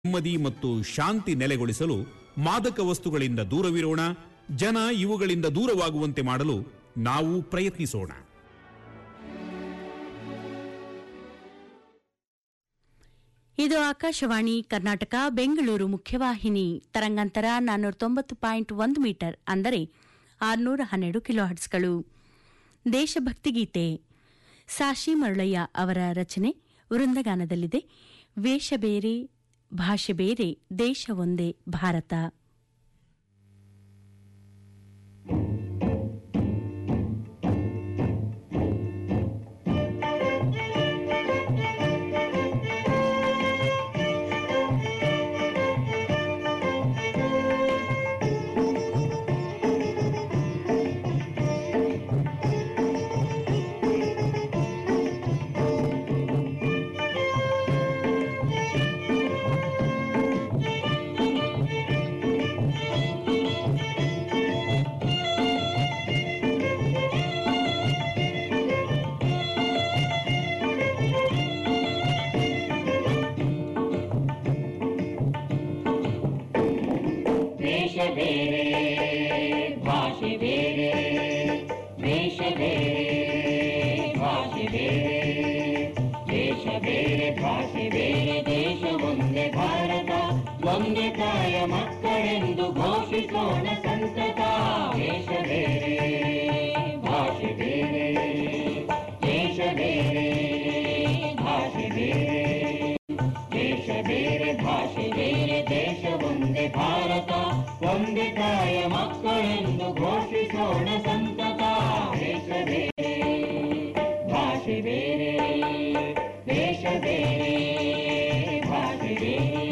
ನೆಮ್ಮದಿ ಮತ್ತು ಶಾಂತಿ ನೆಲೆಗೊಳಿಸಲು ಮಾದಕ ವಸ್ತುಗಳಿಂದ ದೂರವಿರೋಣ ಜನ ಇವುಗಳಿಂದ ದೂರವಾಗುವಂತೆ ಮಾಡಲು ನಾವು ಪ್ರಯತ್ನಿಸೋಣ ಇದು ಆಕಾಶವಾಣಿ ಕರ್ನಾಟಕ ಬೆಂಗಳೂರು ಮುಖ್ಯವಾಹಿನಿ ತರಂಗಾಂತರ ನಾನ್ನೂರ ತೊಂಬತ್ತು ಪಾಯಿಂಟ್ ಒಂದು ಮೀಟರ್ ಅಂದರೆ ಆರುನೂರ ಹನ್ನೆರಡು ಕಿಲೋಹರ್ಟ್ಸ್ಗಳು ದೇಶಭಕ್ತಿ ಗೀತೆ ಸಾಶಿ ಮರುಳಯ್ಯ ಅವರ ರಚನೆ ವೃಂದಗಾನದಲ್ಲಿದೆ ವೇಷ ಬೇರೆ ಭಾಷೆ ಬೇರೆ ದೇಶ ಒಂದೇ ಭಾರತ ವೇಷ ಬೇರೆ ಭಾಷೆ ಬೇರೆ ವೇಷ ಬೇರೆ ಭಾಷೆ ಬೇರೆ ದೇಶ ಬೇರೆ ಭಾಷೆ ಬೇರೆ ದೇಶ ಒಂದೇ ಭಾರತ ಒಂದೇ ತಾಯ ಮಕ್ಕಳೆಂದು ಘೋಷಿಸೋಣ ಸಂತತ ವೇಷ ಬೇರೆ ಭಾಷೆ ಬೇರೆ ದೇಶ ಬೇರೆ ಭಾಷೆ ಬೇರೆ ದೇಶ ಬೇರೆ ಭಾಷೆ ಬೇರೆ ದೇಶ ಒಂದೇ ಭಾರತ ಒಂದೇ ತಾಯ ಮಕ್ಕಳೆಂದು ಘೋಷಿಸೋಣ ಸಂತತ ದೇಶ ಬೇರೆ ಭಾಷೆ ಬೇರೆ ದೇಶ ಬೇರೆ ಭಾಷೆ ಬೇರೆ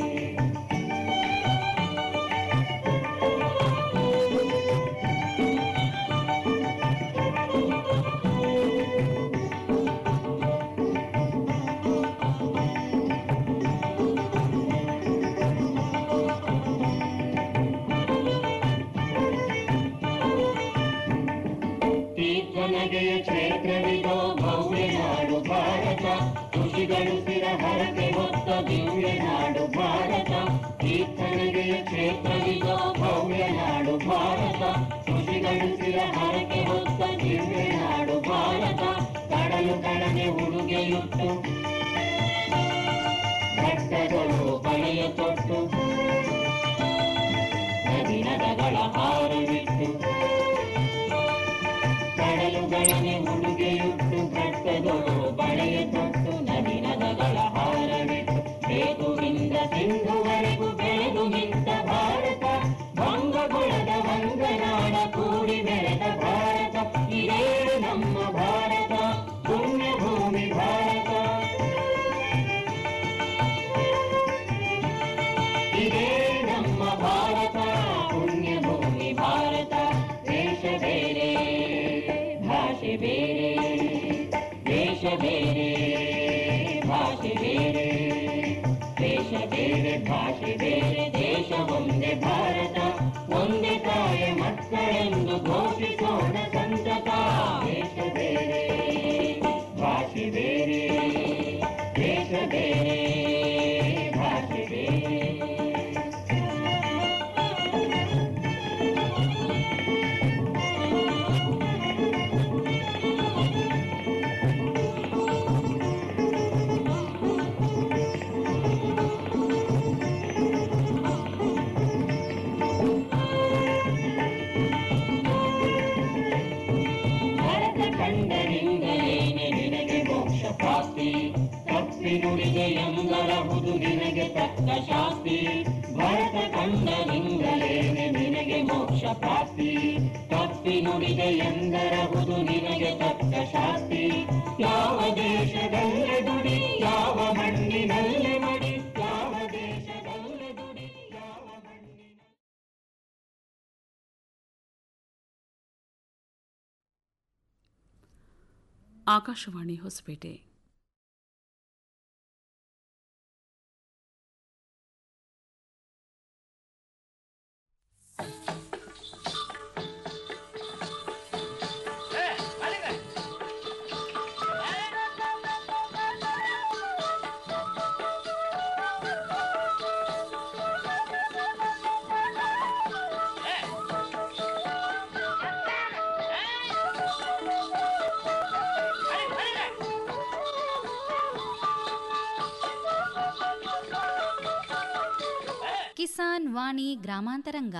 ತೀರ್ಥನಗೆಯ ಕ್ಷೇತ್ರವಿದೋ ಭವ್ಯ ನಾಡು ಭಾರತ ಋಷಿಗಳು ಸ್ಥಿರ ಹರಕೆ ಹೊತ್ತ ದಿವ್ಯ ನಾಡು ಭಾರತ ತೀರ್ಥನಗೆಯ ಕ್ಷೇತ್ರವಿದೋ ಭವ್ಯ ನಾಡು ಭಾರತ ಋಷಿಗಳು ಸ್ಥಿರ ಹರಕೆ ಹೊತ್ತ ದಿವ್ಯ ನಾಡು ಭಾರತ ಕಡಲು ಕಡನೆ ಉಡುಗೆಯುಟ್ಟು ಘಟ್ಟಗಳು ಬಲೆಯ ತೊಟ್ಟು ನದಿ ನದಗಳ ಹಾರವಿಟ್ಟು ಕಡಲುಗಳನೆ ಉಡುಗೆಯುಟ್ಟು ಘಟ್ಟದೊಳು ಬಳೆಯ ತೊಟ್ಟು ನದಿ ನದಗಳ ಹಾರವಿಟ್ಟು ಬೇಗುವಿಂದ ಸಿಂಧುವರೆಗೂ ಬೆಳೆದು ನಿಂತ ಭಾರತ ಭಂಗಗುಳದ ವಂಗನಾಡ ಕೂಡಿ ಬೆಳೆದ ಭಾರತ ಇದೇ ನಮ್ಮ ಭಾರತ ಪುಣ್ಯ ಭೂಮಿ ಭಾರತ ಇದೇ ನಮ್ಮ ಭಾರತ ಪುಣ್ಯ ಭೂಮಿ ಭಾರತ ದೇಶ ಬೇರೆ ಭಾಷೆ ಬೇರೆ ದೇಶ ಬೇರೆ ಭಾಷೆ ಬೇರೆ ದೇಶ ಬೇರೆ ಭಾಷೆ ಬೇರೆ ದೇಶ ಒಂದೇ ಭಾರತ ಒಂದೇ ತಾಯ ಮಕ್ಕಳೆಂದು ಘೋಷಿಸೋಣ ಸಂತತ ದೇಶ ಬೇರೆ ಭಾಷೆ ಬೇರೆ ದೇಶ ಬೇರೆ ಭಾಷೆ ಬೇರೆ ಭರತ ಕಂಡರಿಂದಲೇನೆ ನಿನಗೆ ಮೋಕ್ಷ ಪ್ರಾಪ್ತಿ ತಪ್ಪಿ ನುಡಿಗೆ ಎಂದರಹುದು ನಿನಗೆ ತಕ್ಕ ಶಾಸ್ತಿ ಭರತ ಕಂಡರಿಂದಲೇನೆ ನಿನಗೆ ಮೋಕ್ಷ ಪ್ರಾಪ್ತಿ ತಪ್ಪಿ ನುಡಿಗೆ ಎಂದರಹುದು ನಿನಗೆ ತಕ್ಕ ಶಾಸ್ತಿ ಯಾವ ದೇಶದಲ್ಲೇ ದುಡಿ ಯಾವ ಮಣ್ಣಿನಲ್ಲೇ ಮಡಿ ಯಾವ ದೇಶದಲ್ಲೇ ದುಡಿ ಯಾವ ಮಣ್ಣಿನ ಆಕಾಶವಾಣಿ ಹೊಸಪೇಟೆ ಕಿಸಾನ್ ವಾಣಿ ಗ್ರಾಮಾಂತರಂಗ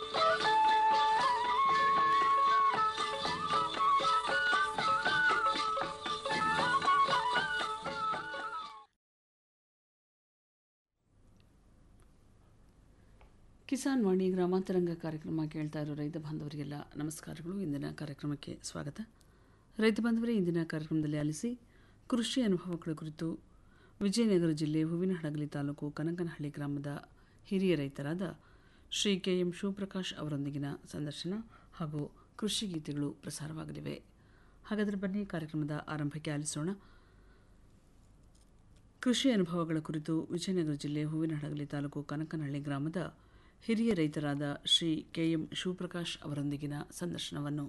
ಕಿಸಾನ್ ವಾಣಿ ಗ್ರಾಮಾಂತರಂಗ ಕಾರ್ಯಕ್ರಮ ಕೇಳ್ತಾ ಇರೋ ರೈತ ಬಾಂಧವರಿಗೆಲ್ಲ ನಮಸ್ಕಾರಗಳು ಇಂದಿನ ಕಾರ್ಯಕ್ರಮಕ್ಕೆ ಸ್ವಾಗತ ರೈತ ಬಾಂಧವರೇ ಇಂದಿನ ಕಾರ್ಯಕ್ರಮದಲ್ಲಿ ಆಲಿಸಿ ಕೃಷಿ ಅನುಭವಗಳ ಕುರಿತು ವಿಜಯನಗರ ಜಿಲ್ಲೆ ಹೂವಿನಹಡಗಲಿ ತಾಲೂಕು ಕನಕನಹಳ್ಳಿ ಗ್ರಾಮದ ಹಿರಿಯ ರೈತರಾದ ಶ್ರೀ ಕೆ ಎಂ ಶಿವಪ್ರಕಾಶ್ ಅವರೊಂದಿಗಿನ ಸಂದರ್ಶನ ಹಾಗೂ ಕೃಷಿ ಗೀತೆಗಳು ಪ್ರಸಾರವಾಗಲಿವೆ ಹಾಗಾದರೆ ಬನ್ನಿ ಕಾರ್ಯಕ್ರಮದ ಆರಂಭಕ್ಕೆ ಆಲಿಸೋಣ ಕೃಷಿ ಅನುಭವಗಳ ಕುರಿತು ವಿಜಯನಗರ ಜಿಲ್ಲೆ ಹೂವಿನಹಡಗಲಿ ತಾಲೂಕು ಕನಕನಹಳ್ಳಿ ಗ್ರಾಮದ ಹಿರಿಯ ರೈತರಾದ ಶ್ರೀ ಕೆ ಎಂ ಶಿವಪ್ರಕಾಶ್ ಅವರೊಂದಿಗಿನ ಸಂದರ್ಶನವನ್ನು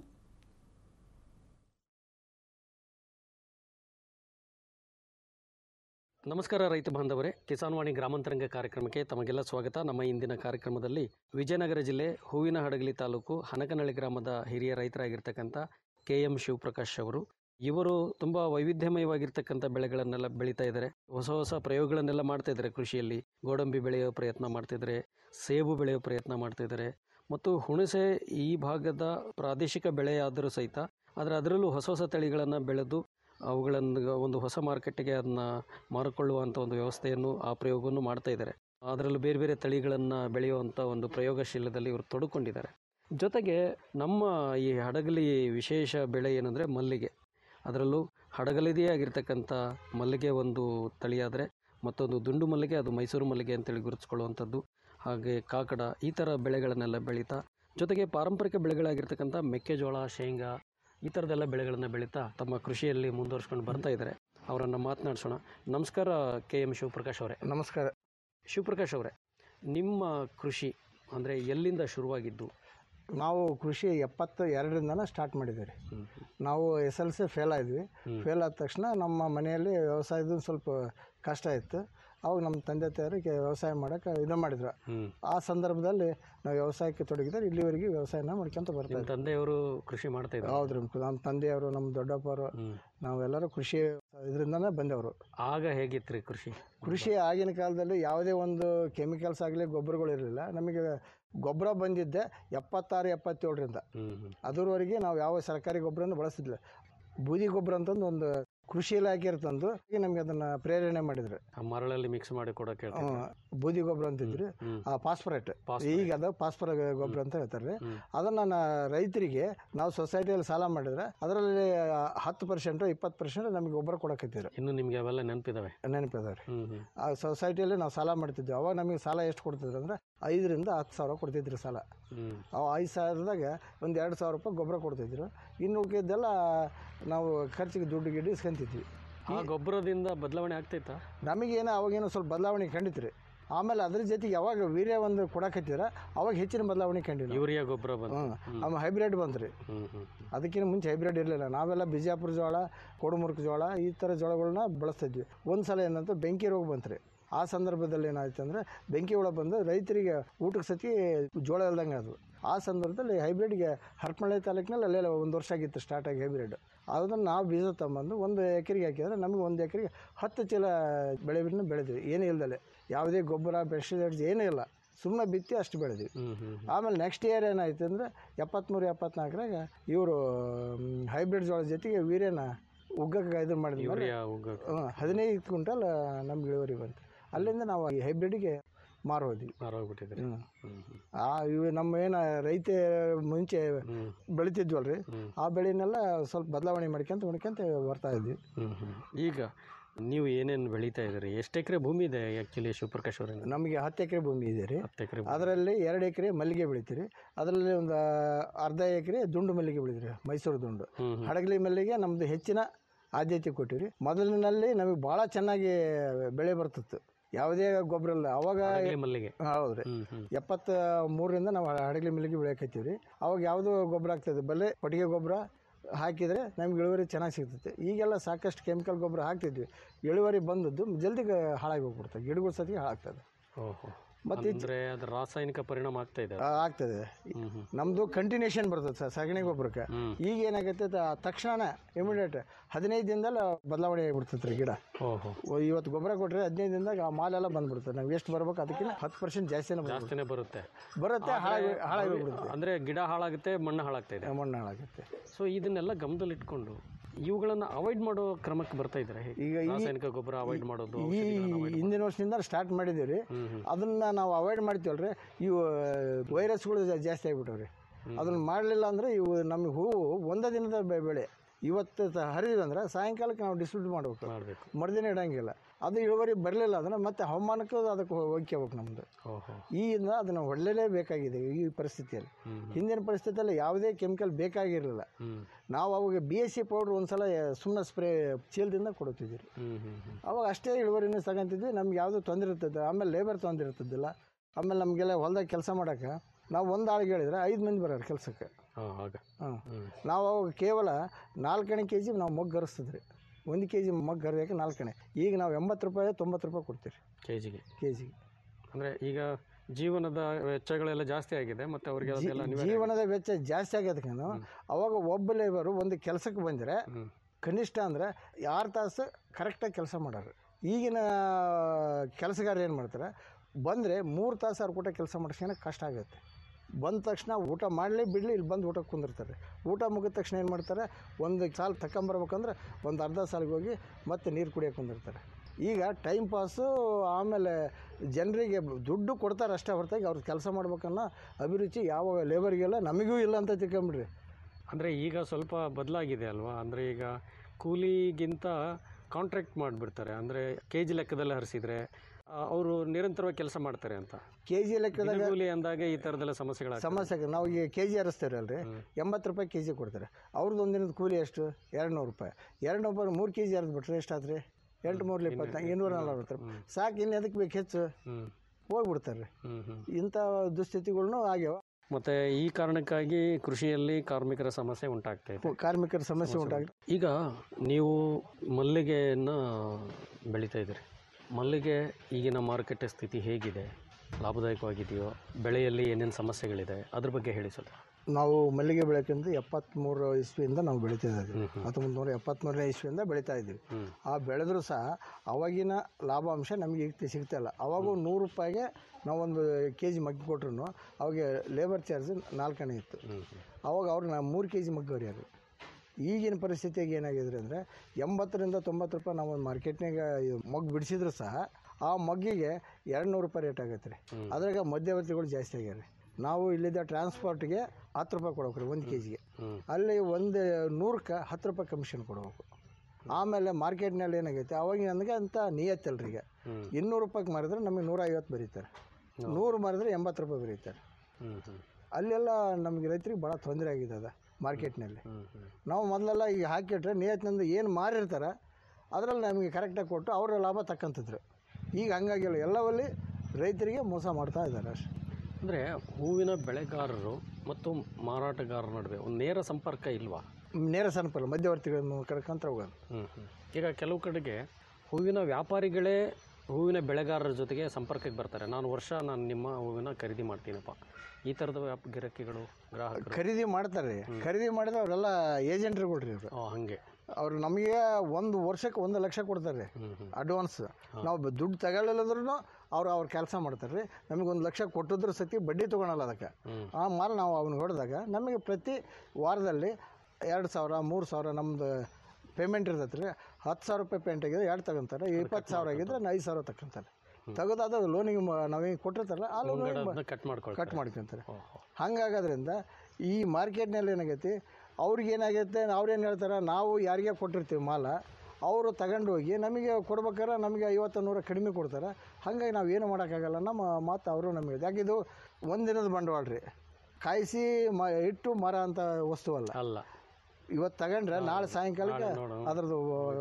ನಮಸ್ಕಾರ ರೈತ ಬಾಂಧವರೇ ಕಿಸಾನ್ವಾಣಿ ಗ್ರಾಮಾಂತರಂಗ ಕಾರ್ಯಕ್ರಮಕ್ಕೆ ತಮಗೆಲ್ಲ ಸ್ವಾಗತ ನಮ್ಮ ಇಂದಿನ ಕಾರ್ಯಕ್ರಮದಲ್ಲಿ ವಿಜಯನಗರ ಜಿಲ್ಲೆ ಹೂವಿನ ಹಡಗಲಿ ತಾಲೂಕು ಹನಕನಹಳ್ಳಿ ಗ್ರಾಮದ ಹಿರಿಯ ರೈತರಾಗಿರ್ತಕ್ಕಂಥ ಕೆ ಎಂ ಶಿವಪ್ರಕಾಶ್ ಅವರು ಇವರು ತುಂಬ ವೈವಿಧ್ಯಮಯವಾಗಿರ್ತಕ್ಕಂಥ ಬೆಳೆಗಳನ್ನೆಲ್ಲ ಬೆಳೀತಾ ಇದ್ದಾರೆ ಹೊಸ ಹೊಸ ಪ್ರಯೋಗಗಳನ್ನೆಲ್ಲ ಮಾಡ್ತಾ ಇದ್ದಾರೆ ಕೃಷಿಯಲ್ಲಿ ಗೋಡಂಬಿ ಬೆಳೆಯೋ ಪ್ರಯತ್ನ ಮಾಡ್ತಿದ್ದಾರೆ ಸೇಬು ಬೆಳೆಯೋ ಪ್ರಯತ್ನ ಮಾಡ್ತಿದ್ದಾರೆ ಮತ್ತು ಹುಣಸೆ ಈ ಭಾಗದ ಪ್ರಾದೇಶಿಕ ಬೆಳೆಯಾದರೂ ಸಹಿತ ಆದರೆ ಅದರಲ್ಲೂ ಹೊಸ ಹೊಸ ತಳಿಗಳನ್ನು ಬೆಳೆದು ಅವುಗಳನ್ನು ಒಂದು ಹೊಸ ಮಾರುಕಟ್ಟೆಗೆ ಅದನ್ನ ಮಾರಿಕೊಳ್ಳುವಂಥ ಒಂದು ವ್ಯವಸ್ಥೆಯನ್ನು ಆ ಪ್ರಯೋಗವನ್ನು ಮಾಡ್ತಾ ಇದ್ದಾರೆ ಅದರಲ್ಲೂ ಬೇರೆ ಬೇರೆ ತಳಿಗಳನ್ನು ಬೆಳೆಯುವಂಥ ಒಂದು ಪ್ರಯೋಗಶೀಲದಲ್ಲಿ ಇವರು ತೊಡಕೊಂಡಿದ್ದಾರೆ ಜೊತೆಗೆ ನಮ್ಮ ಈ ಹಡಗಲಿ ವಿಶೇಷ ಬೆಳೆ ಏನಂದರೆ ಮಲ್ಲಿಗೆ ಅದರಲ್ಲೂ ಹಡಗಲಿದೇ ಆಗಿರ್ತಕ್ಕಂಥ ಮಲ್ಲಿಗೆ ಒಂದು ತಳಿಯಾದರೆ ಮತ್ತೊಂದು ದುಂಡು ಮಲ್ಲಿಗೆ ಅದು ಮೈಸೂರು ಮಲ್ಲಿಗೆ ಅಂತೇಳಿ ಗುರುತಿಸ್ಕೊಳ್ಳುವಂಥದ್ದು ಹಾಗೆ ಕಾಕಡ ಈ ಥರ ಬೆಳೆಗಳನ್ನೆಲ್ಲ ಬೆಳೀತಾ ಜೊತೆಗೆ ಪಾರಂಪರಿಕ ಬೆಳೆಗಳಾಗಿರ್ತಕ್ಕಂಥ ಮೆಕ್ಕೆಜೋಳ ಶೇಂಗಾ ಈ ಥರದ್ದೆಲ್ಲ ಬೆಳೆಗಳನ್ನು ಬೆಳೀತಾ ತಮ್ಮ ಕೃಷಿಯಲ್ಲಿ ಮುಂದುವರ್ಸ್ಕೊಂಡು ಬರ್ತಾ ಇದ್ದಾರೆ ಅವರನ್ನು ಮಾತನಾಡಿಸೋಣ ನಮಸ್ಕಾರ ಕೆ ಎಂ ಶಿವಪ್ರಕಾಶ್ ಅವರೇ ನಮಸ್ಕಾರ ಶಿವಪ್ರಕಾಶ್ ಅವರೇ ನಿಮ್ಮ ಕೃಷಿ ಅಂದರೆ ಎಲ್ಲಿಂದ ಶುರುವಾಗಿದ್ದು ನಾವು ಕೃಷಿ ಎಪ್ಪತ್ತು ಎರಡರಿಂದನೇ ಸ್ಟಾರ್ಟ್ ಮಾಡಿದ್ದೀವಿ ಹ್ಮ್. ನಾವು ಎಸ್ ಎಲ್ ಸಿ ಫೇಲ್ ಆದ್ವಿ ಹ್ಮ್. ಫೇಲ್ ಆದ ತಕ್ಷಣ ನಮ್ಮ ಮನೆಯಲ್ಲಿ ವ್ಯವಸಾಯದ ಸ್ವಲ್ಪ ಕಷ್ಟ ಇತ್ತು ಅವಾಗ ನಮ್ಮ ತಂದೆ ತಾಯರಿಗೆ ವ್ಯವಸಾಯ ಮಾಡೋಕೆ ಇದು ಮಾಡಿದ್ರು ಹ್ಮ್. ಆ ಸಂದರ್ಭದಲ್ಲಿ ನಾವು ವ್ಯವಸಾಯಕ್ಕೆ ತೊಡಗಿದ್ರೆ ಇಲ್ಲಿವರೆಗೆ ವ್ಯವಸಾಯನ ಮಾಡ್ಕೊಂತ ಬರ್ತಾ ನಿಮ್ಮ ಇದ್ದೀವಿ ತಂದೆಯವರು ಕೃಷಿ ಮಾಡ್ತಾ ಇದ್ದಾರೆ ಹೌದ್ರಿ ನಮ್ಮ ತಂದೆಯವರು ನಮ್ಮ ದೊಡ್ಡಪ್ಪರು ಹ್ಮ್. ನಾವೆಲ್ಲರೂ ಕೃಷಿ ಇದರಿಂದನೇ ಬಂದವರು ಆಗ ಹೇಗಿತ್ತು ಕೃಷಿ ಕೃಷಿ ಆಗಿನ ಕಾಲದಲ್ಲಿ ಯಾವುದೇ ಒಂದು ಕೆಮಿಕಲ್ಸ್ ಆಗಲಿ ಗೊಬ್ಬರಗಳು ಇರಲಿಲ್ಲ ನಮಗೆ ಗೊಬ್ಬರ ಬಂದಿದ್ದೆ ಎಪ್ಪತ್ತಾರು ಎಪ್ಪತ್ತೇಳರಿಂದ ಹ್ಮ್ ಹ್ಮ್. ಅದುವರೆಗೆ ನಾವು ಯಾವ ಸರ್ಕಾರಿ ಗೊಬ್ಬರನ ಬಳಸ್ತಿದ್ದಿಲ್ಲ ಬೂದಿ ಗೊಬ್ಬರ ಅಂತಂದು ಒಂದು ಕೃಷಿ ಇಲಾಖೆ ತಂದು ನಮಗೆ ಅದನ್ನ ಪ್ರೇರಣೆ ಮಾಡಿದ್ರು ಆ ಮರಳಲ್ಲಿ ಮಿಕ್ಸ್ ಮಾಡಿ ಕೊಡೋಕೆ ಹೇಳ್ತಾರೆ ಹ್ಮ್. ಬೂದಿ ಗೊಬ್ಬರ ಅಂತಿದ್ರು ಹ್ಮ್. ಆ ಫಾಸ್ಫರೇಟ್ Phosphate. ಈಗ ಅದು ಫಾಸ್ಫರ ಗೊಬ್ಬರ ಅಂತ ಹೇಳ್ತಾರೆ ಹ್ಮ್. ಅದನ್ನ ನಾ ರೈತರಿಗೆ ನಾವು ಸೊಸೈಟಿಯಲ್ಲಿ ಸಾಲ ಮಾಡಿದ್ರೆ ಅದರಲ್ಲಿ ಹತ್ತು ಪರ್ಸೆಂಟು ಇಪ್ಪತ್ತು ಪರ್ಸೆಂಟ್ ನಮಗೆ ಗೊಬ್ಬರ ಕೊಡಕತ್ತಿದ್ರು ಇನ್ನು ನಿಮಗೆ ಅವೆಲ್ಲ ನೆನಪಿದಾವೆ ನೆನಪಿದಾವೆ ಹ್ಮ್ ಹ್ಮ್ ಆ ಸೊಸೈಟಿಯಲ್ಲಿ ನಾವು ಸಾಲ ಮಾಡ್ತಿದ್ವಿ ಅವಾಗ ನಮಗೆ ಸಾಲ ಎಷ್ಟು ಕೊಡ್ತಿದ್ರು ಅಂದ್ರೆ ಐದರಿಂದ ಹತ್ತು ಸಾವಿರ ಕೊಡ್ತಿದ್ರು ಸಾಲ ಹ್ಮ್ ಅವು ಐದು ಸಾವಿರದಾಗ ಒಂದು ಎರಡು ಸಾವಿರ ರೂಪಾಯಿ ಗೊಬ್ಬರ ಕೊಡ್ತಿದ್ರು ಇನ್ನು ಉಳಿದಿದ್ದೆಲ್ಲ ನಾವು ಖರ್ಚಿಗೆ ದುಡ್ಡು ಗಿಡ್ಡು ಇಸ್ಕೊಂತಿದ್ವಿ ಆ ಗೊಬ್ಬರದಿಂದ ಬದಲಾವಣೆ ಆಗ್ತೈತಾ ನಮಗೇನೋ ಅವಾಗೇನೋ ಸ್ವಲ್ಪ ಬದಲಾವಣೆ ಕಂಡಿತ್ರಿ ಆಮೇಲೆ ಅದ್ರ ಜೊತೆಗೆ ಯಾವಾಗ ವೀರ್ಯ ಒಂದು ಕೊಡಕತ್ತಿರ ಅವಾಗ ಹೆಚ್ಚಿನ ಬದಲಾವಣೆ ಕಂಡಿವಿ ನಾವು. ಯೂರಿಯಾ ಗೊಬ್ಬರ ಬಂತು ಹ್ಮ್ ಆಮೇಲೆ ಹೈಬ್ರಿಡ್ ಬಂದ್ರಿ ಹ್ಮ್ ಹ್ಮ್ ಅದಕ್ಕಿಂತ ಮುಂಚೆ ಹೈಬ್ರಿಡ್ ಇರಲಿಲ್ಲ ನಾವೆಲ್ಲ ಬಿಜಾಪುರ ಜೋಳ ಕೊಡುಮುರುಕು ಜೋಳ ಈ ಥರ ಜೋಳಗಳನ್ನ ಬಳಸ್ತಿದ್ವಿ ಒಂದು ಸಲ ಏನಂತ ಬೆಂಕಿ ರೋಗ ಬಂತ್ರಿ ಆ ಸಂದರ್ಭದಲ್ಲಿ ಏನಾಯ್ತು ಅಂದರೆ ಬೆಂಕಿ ಹುಳ ಬಂದು ರೈತರಿಗೆ ಊಟಕ್ಕೆ ಸತಿ ಜೋಳ ಇಲ್ದಂಗೆ ಅದು ಆ ಸಂದರ್ಭದಲ್ಲಿ ಹೈಬ್ರಿಡ್ಗೆ ಹರಪನಹಳ್ಳಿ ತಾಲೂಕಿನಲ್ಲಿ ಅಲ್ಲೇ ಒಂದು ವರ್ಷ ಆಗಿತ್ತು ಸ್ಟಾರ್ಟ್ ಆಗಿ ಹೈಬ್ರಿಡ್ ಅದನ್ನು ನಾವು ಬೀಜ ತಗೊಂಬಂದು ಒಂದು ಎಕರೆಗೆ ಹಾಕಿದ್ರೆ ನಮಗೆ ಒಂದು ಎಕರೆಗೆ ಹತ್ತು ಚೀಲ ಬೆಳೆಗಳನ್ನ ಬೆಳೆದ್ವಿ ಏನೂ ಇಲ್ದಲೆ ಯಾವುದೇ ಗೊಬ್ಬರ ಪೆಸ್ಟಿಸೈಡ್ಸ್ ಏನೂ ಇಲ್ಲ ಸುಮ್ಮನೆ ಬಿತ್ತಿ ಅಷ್ಟು ಬೆಳೆದ್ವಿ ಹ್ಮ್ ಹ್ಮ್ ಹ್ಮ್. ಆಮೇಲೆ ನೆಕ್ಸ್ಟ್ ಇಯರ್ ಏನಾಯ್ತು ಅಂದರೆ ಎಪ್ಪತ್ತ್ಮೂರು ಎಪ್ಪತ್ನಾಲ್ಕರಾಗ ಇವರು ಹೈಬ್ರಿಡ್ ಜೋಳದ ಜೊತೆಗೆ ವೀರ್ಯನ ಉಗ್ಗಕ್ಕೆ ಇದು ಮಾಡಿದ್ವಿ ಯೂರಿಯಾ ಉಗ್ಗ ಹದಿನೈದು ಕ್ವಿಂಟಲ್ ನಮ್ಗೆ ಇಳುವರಿ ಬಂತು ಅಲ್ಲಿಂದ ನಾವು ಈ ಹೈಬ್ರಿಡ್ಗೆ ಮಾರೋದ್ವಿ ಮಾರೋಗ್ಬಿಟ್ಟಿದ್ರಿ ಹ್ಮ್. ಹ್ಮ್ ಹ್ಮ್. ಆ ಇವು ನಮ್ಮ ಏನು ರೈತ ಮುಂಚೆ ಹ್ಮ್. ಬೆಳಿತಿದ್ವಲ್ರಿ ಹ್ಮ್. ಆ ಬೆಳೆನೆಲ್ಲ ಸ್ವಲ್ಪ ಬದಲಾವಣೆ ಮಾಡ್ಕೊಂತ ಮಾಡ್ಕೊಂತ ಬರ್ತಾ ಇದ್ವಿ ಹ್ಮ್ ಹ್ಮ್. ಈಗ ನೀವು ಏನೇನು ಬೆಳೀತಾ ಇದ್ದೀರಿ ಎಷ್ಟು ಎಕರೆ ಭೂಮಿ ಇದೆ ಆ್ಯಕ್ಚುಲಿ ಶಿವಪ್ರಕಾಶ್ ಅವರೇ ನಮಗೆ ಹತ್ತು ಎಕರೆ ಭೂಮಿ ಇದೆ ರೀ ಹತ್ತು ಎಕರೆ ಅದರಲ್ಲಿ ಎರಡು ಎಕರೆ ಮಲ್ಲಿಗೆ ಬೆಳಿತೀರಿ ಅದರಲ್ಲಿ ಒಂದು ಅರ್ಧ ಎಕರೆ ದುಂಡು ಮಲ್ಲಿಗೆ ಬೆಳಿತೀರಿ ಮೈಸೂರು ದುಂಡು ಹ್ಮ್ ಹ್ಮ್. ಹಡಗಲಿ ಮಲ್ಲಿಗೆ ನಮ್ಮದು ಹೆಚ್ಚಿನ ಆದ್ಯತೆ ಕೊಟ್ಟಿವಿ ಮೊದಲಿನಲ್ಲಿ ನಮಗೆ ಭಾಳ ಚೆನ್ನಾಗಿ ಬೆಳೆ ಬರ್ತಿತ್ತು ಯಾವುದೇ ಗೊಬ್ಬರ ಇಲ್ಲ ಅವಾಗ ಹಡಗಲಿ ಮಲ್ಲಿಗೆ ಹೌದ್ರಿ ಹ್ಮ್ ಹ್ಮ್ ಎಪ್ಪತ್ತ ಮೂರರಿಂದ ನಾವು ಹಡಗಲಿ ಮಲ್ಲಿಗೆ ಬೆಳೆಯಕತ್ತೀವಿ ರೀ ಅವಾಗ ಯಾವುದು ಗೊಬ್ಬರ ಆಗ್ತದೆ ಬಲೆ ಕೊಟ್ಟಿಗೆ ಗೊಬ್ಬರ ಹಾಕಿದರೆ ನಮ್ಗೆ ಇಳುವರಿ ಚೆನ್ನಾಗಿ ಸಿಗ್ತೈತೆ ಈಗೆಲ್ಲ ಸಾಕಷ್ಟು ಕೆಮಿಕಲ್ ಗೊಬ್ಬರ ಹಾಕ್ತಿದ್ವಿ ಇಳುವರಿ ಬಂದದ್ದು ಜಲ್ದಿ ಗ- ಹಾಳಾಗಿ ಹೋಗ್ಬಿಡ್ತದೆ ಗಿಡಗಳ ಸತಿಗೆ ಹಾಳಾಗ್ತದೆ ಓಹೋ ಮತ್ತು ಅಂದ್ರೆ ಅದ್ರ ರಾಸಾಯನಿಕ ಪರಿಣಾಮ ಆಗ್ತಾ ಇದೆ ಆ, ಆಗ್ತದೆ ಹ್ಮ್ ಹ್ಮ್ ನಮ್ಮದು ಕಂಟಿನ್ಯೂಷನ್ ಬರ್ತದೆ ಸರ್ ಸಗಣಿ ಗೊಬ್ಬರಕ್ಕೆ ಹ್ಮ್. ಈಗ ಏನಾಗತ್ತೆ ತ- ತಕ್ಷಣ ಇಮಿಡಿಯೇಟ್ ಹದಿನೈದು ದಿನದಲ್ಲಿ ಬದಲಾವಣೆ ಆಗಿಬಿಡ್ತೈತೆ ರೀ ಗಿಡ ಓಹೋ ಓ, ಇವತ್ತು ಗೊಬ್ಬರ ಕೊಟ್ಟರೆ ಹದಿನೈದು ದಿನದಾಗ ಆ ಮಾಲೆಲ್ಲ ಬಂದ್ಬಿಡ್ತದೆ ನಾವು ಎಷ್ಟು ಬರ್ಬೇಕು ಅದಕ್ಕಿಂತ ಹತ್ತು ಪರ್ಸೆಂಟ್ ಜಾಸ್ತಿನೇ ಬರುತ್ತೆ ಜಾಸ್ತಿನೇ ಬರುತ್ತೆ ಬರುತ್ತೆ ಹಾಳಾಗಿ ಹಾಳಾಗಿ ಹೋಗ್ಬಿಡುತ್ತೆ ಅಂದ್ರೆ ಗಿಡ ಹಾಳಾಗುತ್ತೆ ಮಣ್ಣು ಹಾಳಾಗ್ತಾ ಇದೆ ಮಣ್ಣು ಹಾಳಾಗುತ್ತೆ ಸೊ ಇದನ್ನೆಲ್ಲ ಗಮನದಲ್ಲಿಟ್ಕೊಂಡು ಇವುಗಳನ್ನ ಅವಾಯ್ಡ್ ಮಾಡೋ ಕ್ರಮಕ್ಕೆ ಬರ್ತಾ ಇದ್ದಾರೆ ಈಗ ಈ- ರಾಸಾಯನಿಕ ಗೊಬ್ಬರ ಅವಾಯ್ಡ್ ಮಾಡೋದು ಈ ಹಿಂದಿನ ವರ್ಷದಿಂದ ಸ್ಟಾರ್ಟ್ ಮಾಡಿದ್ದೀವಿ ರೀ ಹ್ಮ್ ಹ್ಮ್ ಅದನ್ನ ನಾವು ಅವಾಯ್ಡ್ ಮಾಡ್ತೀವಲ್ರಿ ಇವು ವೈರಸ್ಗಳು ಜಾಸ್ತಿ ಆಗಿಬಿಟ್ಟವ್ರಿ ಅದನ್ನ ಮಾಡಲಿಲ್ಲ ಅಂದರೆ ಇವು ನಮಗೆ ಹೂವು ಒಂದೇ ದಿನದ ಬೆ- ಬೆಳೆ ಇವತ್ತು ತ- ಹರಿದ್ವಿ ಅಂದ್ರೆ ಸಾಯಂಕಾಲಕ್ಕೆ ನಾವು ಡಿಸ್ಟ್ರಿಬ್ಯೂಟ್ ಮಾಡ್ಬೇಕು ಮಾಡಬೇಕು ಮರುದಿನ ಇಡಂಗಿಲ್ಲ ಅದು ಇಳುವರಿ ಬರಲಿಲ್ಲ ಅಂದ್ರೆ ಮತ್ತೆ ಹವಾಮಾನಕ್ಕೂ ಅದಕ್ಕೆ ಹೋಗ್ಕೋಬೇಕು ನಮ್ಮದು ಓಹೋ ಈಗಿಂದ ಅದನ್ನು ಒಳ್ಳೆಯಲೇಬೇಕಾಗಿದೆ ಈ ಪರಿಸ್ಥಿತಿಯಲ್ಲಿ ಹ್ಮ್ ಹಿಂದಿನ ಪರಿಸ್ಥಿತಿಯಲ್ಲಿ ಯಾವುದೇ ಕೆಮಿಕಲ್ ಬೇಕಾಗಿರಲಿಲ್ಲ ಹ್ಮ್ ನಾವು ಅವಾಗ ಬಿ ಎಸ್ ಸಿ ಪೌಡ್ರ್ ಒಂದು ಸಲ ಸುಮ್ಮನೆ ಸ್ಪ್ರೇ ಚೀಲದಿಂದ ಕೊಡುತ್ತಿದ್ವಿ ರೀ ಹ್ಮ್ ಹ್ಮ್ ಹ್ಮ್ ಅವಾಗ ಅಷ್ಟೇ ಇಳುವರಿನೂ ತಗೊಂತಿದ್ವಿ ನಮ್ಗೆ ಯಾವುದೂ ತೊಂದರೆ ಇರ್ತದೆ ಆಮೇಲೆ ಲೇಬರ್ ತೊಂದರೆ ಇರ್ತಿದ್ದಿಲ್ಲ ಆಮೇಲೆ ನಮಗೆಲ್ಲ ಹೊಲ್ದಾಗ ಕೆಲಸ ಮಾಡೋಕೆ ನಾವು ಒಂದು ಆಳಿಗೆ ಹೇಳಿದ್ರೆ ಐದು ಮಂದಿ ಬರೋರು ಕೆಲಸಕ್ಕೆ ಹಾಂ ಆಗ ಹಾಂ ಹ್ಮ್ ನಾವು ಅವಾಗ ಕೇವಲ ನಾಲ್ಕಣೆ ಕೆ ಜಿ ನಾವು ಮಗ್ಗು ಹರಿಸ್ತಿದ್ರಿ ಒಂದು ಕೆ ಜಿ ಮಗ್ಗು ಹರಿಯೋಕೆ ನಾಲ್ಕಣೆ ಈಗ ನಾವು ಎಂಬತ್ತು ರೂಪಾಯಿ ತೊಂಬತ್ತು ರೂಪಾಯಿ ಕೊಡ್ತೀವಿ ಕೆ ಜಿಗೆ ಕೆ ಜಿಗೆ ಅಂದ್ರೆ ಈಗ ಜೀವನದ ವೆಚ್ಚಗಳೆಲ್ಲ ಜಾಸ್ತಿ ಆಗಿದೆ ಮತ್ತೆ ಅವರಿಗೆ ಅದೆಲ್ಲ ಅನಿವಾರ್ಯ ಜೀವನದ ವೆಚ್ಚ ಜಾಸ್ತಿ ಆಗೋದಕ್ಕೆ ಅವಾಗ ಒಬ್ಬ ಲೇಬರು ಒಂದು ಕೆಲಸಕ್ಕೆ ಬಂದರೆ ಹ್ಮ್. ಕನಿಷ್ಠ ಅಂದರೆ ಆರು ತಾಸು ಕರೆಕ್ಟಾಗಿ ಕೆಲಸ ಮಾಡೋರು ಈಗಿನ ಕೆಲಸಗಾರ ಏನು ಮಾಡ್ತಾರೆ ಬಂದರೆ ಮೂರು ತಾಸು ಅವ್ರ ಕೂಟ ಕೆಲಸ ಮಾಡಿಸ್ಕೊಳಕ್ಕೆ ಕಷ್ಟ ಆಗುತ್ತೆ ಬಂದ ತಕ್ಷಣ ಊಟ ಮಾಡಲಿ ಬಿಡಲಿ ಇಲ್ಲಿ ಬಂದು ಊಟಕ್ಕೆ ಕುಂದಿರ್ತಾರೆ ಊಟ ಮುಗಿದ ತಕ್ಷಣ ಏನು ಮಾಡ್ತಾರೆ ಒಂದು ಸಾಲು ತಗೊಂಬರ್ಬೇಕಂದ್ರೆ ಒಂದು ಅರ್ಧ ಸಾಲಿಗೆ ಹೋಗಿ ಮತ್ತೆ ನೀರು ಕುಡಿಯೋಕೆ ಕುಂದಿರ್ತಾರೆ ಈಗ ಟೈಮ್ ಪಾಸು ಆಮೇಲೆ ಜನರಿಗೆ ದುಡ್ಡು ಕೊಡ್ತಾರೆ ಅಷ್ಟೇ ಹೊರತಾಗಿ ಅವ್ರು ಕೆಲಸ ಮಾಡ್ಬೇಕನ್ನೋ ಅಭಿರುಚಿ ಯಾವ ಲೇಬರಿಗೆಲ್ಲ ನಮಗೂ ಇಲ್ಲ ಅಂತ ತಿಳ್ಕೊಂಬಿಡ್ರಿ ಅಂದ್ರೆ ಈಗ ಸ್ವಲ್ಪ ಬದಲಾಗಿದೆ ಅಲ್ವಾ ಅಂದ್ರೆ ಈಗ ಕೂಲಿಗಿಂತ ಕಾಂಟ್ರಾಕ್ಟ್ ಮಾಡಿಬಿಡ್ತಾರೆ ಅಂದ್ರೆ ಕೆ ಜಿ ಲೆಕ್ಕದಲ್ಲಿ ಹರಿಸಿದ್ರೆ ಅವರು ನಿರಂತರವಾಗಿ ಕೆಲಸ ಮಾಡ್ತಾರೆ ಅಂತ ಕೆ ಜಿ ಲೆಕ್ಕದಾಗ ಕೂಲಿ ಅಂದಾಗ ಈ ಥರದೆಲ್ಲ ಸಮಸ್ಯೆಗಳ ಸಮಸ್ಯೆ ನಾವು ಈಗ ಕೆ ಜಿ ಹರಿಸ್ತೇವೆ ಅಲ್ರಿ ಎಂಬತ್ತು ರೂಪಾಯಿ ಕೆ ಜಿ ಕೊಡ್ತಾರೆ ಅವ್ರದ್ದು ಒಂದಿನದ ಕೂಲಿ ಎಷ್ಟು ಎರಡು ನೂರು ರೂಪಾಯಿ ಎರಡು ನೂರು ರೂಪಾಯಿ ಮೂರು ಕೆ ಜಿ ಹರಿದ್ಬಿಟ್ರೆ ಎಷ್ಟಾತ್ರಿ ಎಂಟು ಮೂರಲ್ಲಿ ಇಪ್ಪತ್ನಾಲ್ಕು ಇನ್ನೂರ ನಲ್ವತ್ತು ರೂಪಾಯಿ ಸಾಕು ಇನ್ನು ಅದಕ್ಕೆ ಬೇಕು ಹೆಚ್ಚು ಹ್ಮ್ ಹೋಗ್ಬಿಡ್ತಾರೆ ರೀ ಹ್ಮ್ ಹ್ಮ್ ಇಂಥ ದುಸ್ಥಿತಿಗಳ್ನು ಆಗ್ಯಾವ ಮತ್ತೆ ಈ ಕಾರಣಕ್ಕಾಗಿ ಕೃಷಿಯಲ್ಲಿ ಕಾರ್ಮಿಕರ ಸಮಸ್ಯೆ ಉಂಟಾಗ್ತಾ ಇದೆ ಕಾರ್ಮಿಕರ ಸಮಸ್ಯೆ ಉಂಟಾಗಿ ಈಗ ನೀವು ಮಲ್ಲಿಗೆಯನ್ನು ಬೆಳೀತಾ ಇದ್ದೀರಿ ಮಲ್ಲಿಗೆ ಈಗಿನ ಮಾರುಕಟ್ಟೆ ಸ್ಥಿತಿ ಹೇಗಿದೆ ಲಾಭದಾಯಕವಾಗಿದೆಯೋ ಬೆಳೆಯಲ್ಲಿ ಏನೇನು ಸಮಸ್ಯೆಗಳಿದೆ ಅದ್ರ ಬಗ್ಗೆ ಹೇಳಿ ಸ್ವಲ್ಪ ನಾವು ಮಲ್ಲಿಗೆ ಬೆಳೆಕಂತ ಎಪ್ಪತ್ತ್ಮೂರು ಇಸ್ವಿಯಿಂದ ನಾವು ಬೆಳೀತಾ ಇದ್ದೀವಿ ಹತ್ತೊಂಬತ್ತು ನೂರ ಎಪ್ಪತ್ತ್ಮೂರನೇ ಇಸ್ವಿಯಿಂದ ಬೆಳೀತಾ ಇದ್ದೀವಿ ಹ್ಮ್. ಆ ಬೆಳೆದ್ರೂ ಸಹ ಅವಾಗಿನ ಲಾಭಾಂಶ ನಮಗೆ ಈಗ ಸಿಗ್ತಾ ಇಲ್ಲ ಅವಾಗೂ ನೂರು ರೂಪಾಯಿಗೆ ನಾವೊಂದು ಕೆ ಜಿ ಮಗ್ಗಿ ಕೊಟ್ರು ಅವಾಗ ಲೇಬರ್ ಚಾರ್ಜ್ ನಾಲ್ಕನೇ ಇತ್ತು ಅವಾಗ ಅವ್ರು ನಾವು ಮೂರು ಕೆ ಜಿ ಮಗ್ಗು ಹೊರ್ಯಾರು ಈಗಿನ ಪರಿಸ್ಥಿತಿಯಾಗಿ ಏನಾಗಿದ್ರೆ ಅಂದರೆ ಎಂಬತ್ತರಿಂದ ತೊಂಬತ್ತು ರೂಪಾಯಿ ನಾವು ಒಂದು ಮಾರ್ಕೆಟ್ನಾಗ ಮಗ್ಗು ಬಿಡಿಸಿದ್ರು ಸಹ ಆ ಮಗ್ಗಿಗೆ ಎರಡು ನೂರು ರೂಪಾಯಿ ರೇಟ್ ಆಗತ್ತೆ ರೀ ಅದ್ರಾಗ ಮಧ್ಯವರ್ತಿಗಳು ಜಾಸ್ತಿ ಆಗ್ಯಾರ ರೀ ನಾವು ಇಲ್ಲಿದ್ದ ಟ್ರಾನ್ಸ್ಪೋರ್ಟ್ಗೆ ಹತ್ತು ರೂಪಾಯಿ ಕೊಡ್ಬೇಕು ರೀ ಒಂದು ಕೆ ಜಿಗೆ ಹ್ಮ್. ಅಲ್ಲಿ ಒಂದು ನೂರಕ್ಕೆ ಹತ್ತು ರೂಪಾಯಿ ಕಮಿಷನ್ ಕೊಡಬೇಕು ಆಮೇಲೆ ಮಾರ್ಕೆಟ್ನಲ್ಲಿ ಏನಾಗೈತೆ ಅವಾಗ ನನಗೆ ಅಂತ ನಿಯತ್ತಲ್ರಿ ಈಗ ಹ್ಮ್. ಇನ್ನೂರು ರೂಪಾಯಿಗೆ ಮಾರಿದ್ರೆ ನಮಗೆ ನೂರ ಐವತ್ತು ಬರೀತಾರೆ ನೂರು ಮಾರಿದ್ರೆ ಎಂಬತ್ತು ರೂಪಾಯಿ ಬರೀತಾರೆ ಹ್ಮ್ ಹ್ಮ್ ಅಲ್ಲೆಲ್ಲ ನಮಗೆ ರೈತರಿಗೆ ಭಾಳ ತೊಂದರೆ ಆಗಿದೆ ಅದ ಮಾರ್ಕೆಟ್ನಲ್ಲಿ ಹ್ಮ್ ಹ್ಮ್ ನಾವು ಮೊದಲೆಲ್ಲ ಈಗ ಹಾಕಿಟ್ರೆ ನಿಯತ್ನಿಂದ ಏನು ಮಾರಿರ್ತಾರೆ ಅದರಲ್ಲಿ ನಮಗೆ ಕರೆಕ್ಟಾಗಿ ಕೊಟ್ಟು ಅವರ ಲಾಭ ತಕ್ಕಂತಿದ್ರು ಈಗ ಹಂಗಾಗಿಲ್ಲ ಎಲ್ಲವಲ್ಲಿ ರೈತರಿಗೆ ಮೋಸ ಮಾಡ್ತಾ ಇದ್ದಾರೆ ಅಷ್ಟೇ ಅಂದರೆ ಹೂವಿನ ಬೆಳೆಗಾರರು ಮತ್ತು ಮಾರಾಟಗಾರರ ನಡುವೆ ಒಂದು ನೇರ ಸಂಪರ್ಕ ಇಲ್ವಾ ನೇರ ಸಣ್ಣಪಲ್ಲ ಮಧ್ಯವರ್ತಿಗಳನ್ನು ಕರ್ಕೊಂತ ಹೋಗೋದು ಹ್ಮ್ ಹ್ಮ್. ಈಗ ಕೆಲವು ಕಡೆಗೆ ಹೂವಿನ ವ್ಯಾಪಾರಿಗಳೇ ಹೂವಿನ ಬೆಳೆಗಾರರ ಜೊತೆಗೆ ಸಂಪರ್ಕಕ್ಕೆ ಬರ್ತಾರೆ ನಾನು ವರ್ಷ ನಾನು ನಿಮ್ಮ ಹೂವಿನ ಖರೀದಿ ಮಾಡ್ತೀನಪ್ಪ ಈ ಥರದ ವ್ಯಾಪ ಗಿರಾಕಿಗಳು ಗ್ರಾಹಕರು ಖರೀದಿ ಮಾಡ್ತಾರೆ ಖರೀದಿ ಮಾಡಿದ್ರೆ ಅವರೆಲ್ಲ ಏಜೆಂಟ್ರುಗಳು ರೀ ಅವರು ಓ ಹಾಗೆ ಅವ್ರು ನಮಗೆ ಒಂದು ವರ್ಷಕ್ಕೆ ಒಂದು ಲಕ್ಷ ಕೊಡ್ತಾರೆ ಹ್ಮ್ ಹ್ಮ್ ಅಡ್ವಾನ್ಸ್ ನಾವು ಬ- ದುಡ್ಡು ತಗೊಳ್ಳಿಲ್ಲದ್ರೂ ಅವ್ರು ಅವ್ರ ಕೆಲಸ ಮಾಡ್ತಾರೆ ರೀ ನಮಗೆ ಒಂದು ಲಕ್ಷ ಕೊಟ್ಟಿದ್ರು ಸತಿ ಬಡ್ಡಿ ತೊಗೊಳಲ್ಲ ಅದಕ್ಕೆ ಹ್ಮ್. ಆ ಮಾಲ್ ನಾವು ಅವ್ನು ಹೊಡೆದಾಗ ನಮಗೆ ಪ್ರತಿ ವಾರದಲ್ಲಿ ಎರಡು ಸಾವಿರ ಮೂರು ಸಾವಿರ ನಮ್ಮದು ಪೇಮೆಂಟ್ ಇರ್ತೈತೆ ರೀ ಹತ್ತು ಸಾವಿರ ರೂಪಾಯಿ ಪೇಮೆಂಟ್ ಆಗಿದ್ರೆ ಎರಡು ತಗೊಂತಾರೆ ಇಪ್ಪತ್ತು ಸಾವಿರ ಆಗಿದ್ರೆ ಐದು ಸಾವಿರ ತಗೊಂತಾರೆ ತೆಗೆದು ಅದು ಲೋನಿಗೆ ನಾವೇನು ಕೊಟ್ಟಿರ್ತಾರಲ್ಲ ಆ ಲೋನ್ ಅದನ್ನ ಕಟ್ ಮಾಡ್ಕೊಳ್ತಾರೆ ಕಟ್ ಮಾಡ್ಕೊಂತಾರೆ ಓಹೋ. ಹಂಗಾಗೋದ್ರಿಂದ ಈ ಮಾರ್ಕೆಟ್ನಲ್ಲಿ ಏನಾಗೈತಿ ಅವ್ರಿಗೆ ಏನಾಗೈತೆ ಅವ್ರೇನು ಹೇಳ್ತಾರೆ ನಾವು ಯಾರಿಗೆ ಕೊಟ್ಟಿರ್ತೀವಿ ಮಾಲ ಅವರು ತಗೊಂಡು ಹೋಗಿ ನಮಗೆ ಕೊಡ್ಬೇಕಾರೆ ನಮಗೆ ಐವತ್ತು ನೂರ ಕಡಿಮೆ ಕೊಡ್ತಾರೆ ಹಾಗಾಗಿ ನಾವು ಏನು ಮಾಡೋಕ್ಕಾಗಲ್ಲ ನಮ್ಮ ಮಾತು ಅವರು ನಮಗೆ ಯಾಕೆ ಇದು ಒಂದಿನದ ಬಂಡವಾಳ ರೀ ಕಾಯಿಸಿ ಮ ಇಟ್ಟು ಮರ ಅಂತ ವಸ್ತು ಅಲ್ಲ ಅಲ್ಲ ಇವತ್ತು ತಗೊಂಡ್ರೆ ನಾಳೆ ಸಾಯಂಕಾಲಕ್ಕೆ ನೋಡು. ಅದರದ್ದು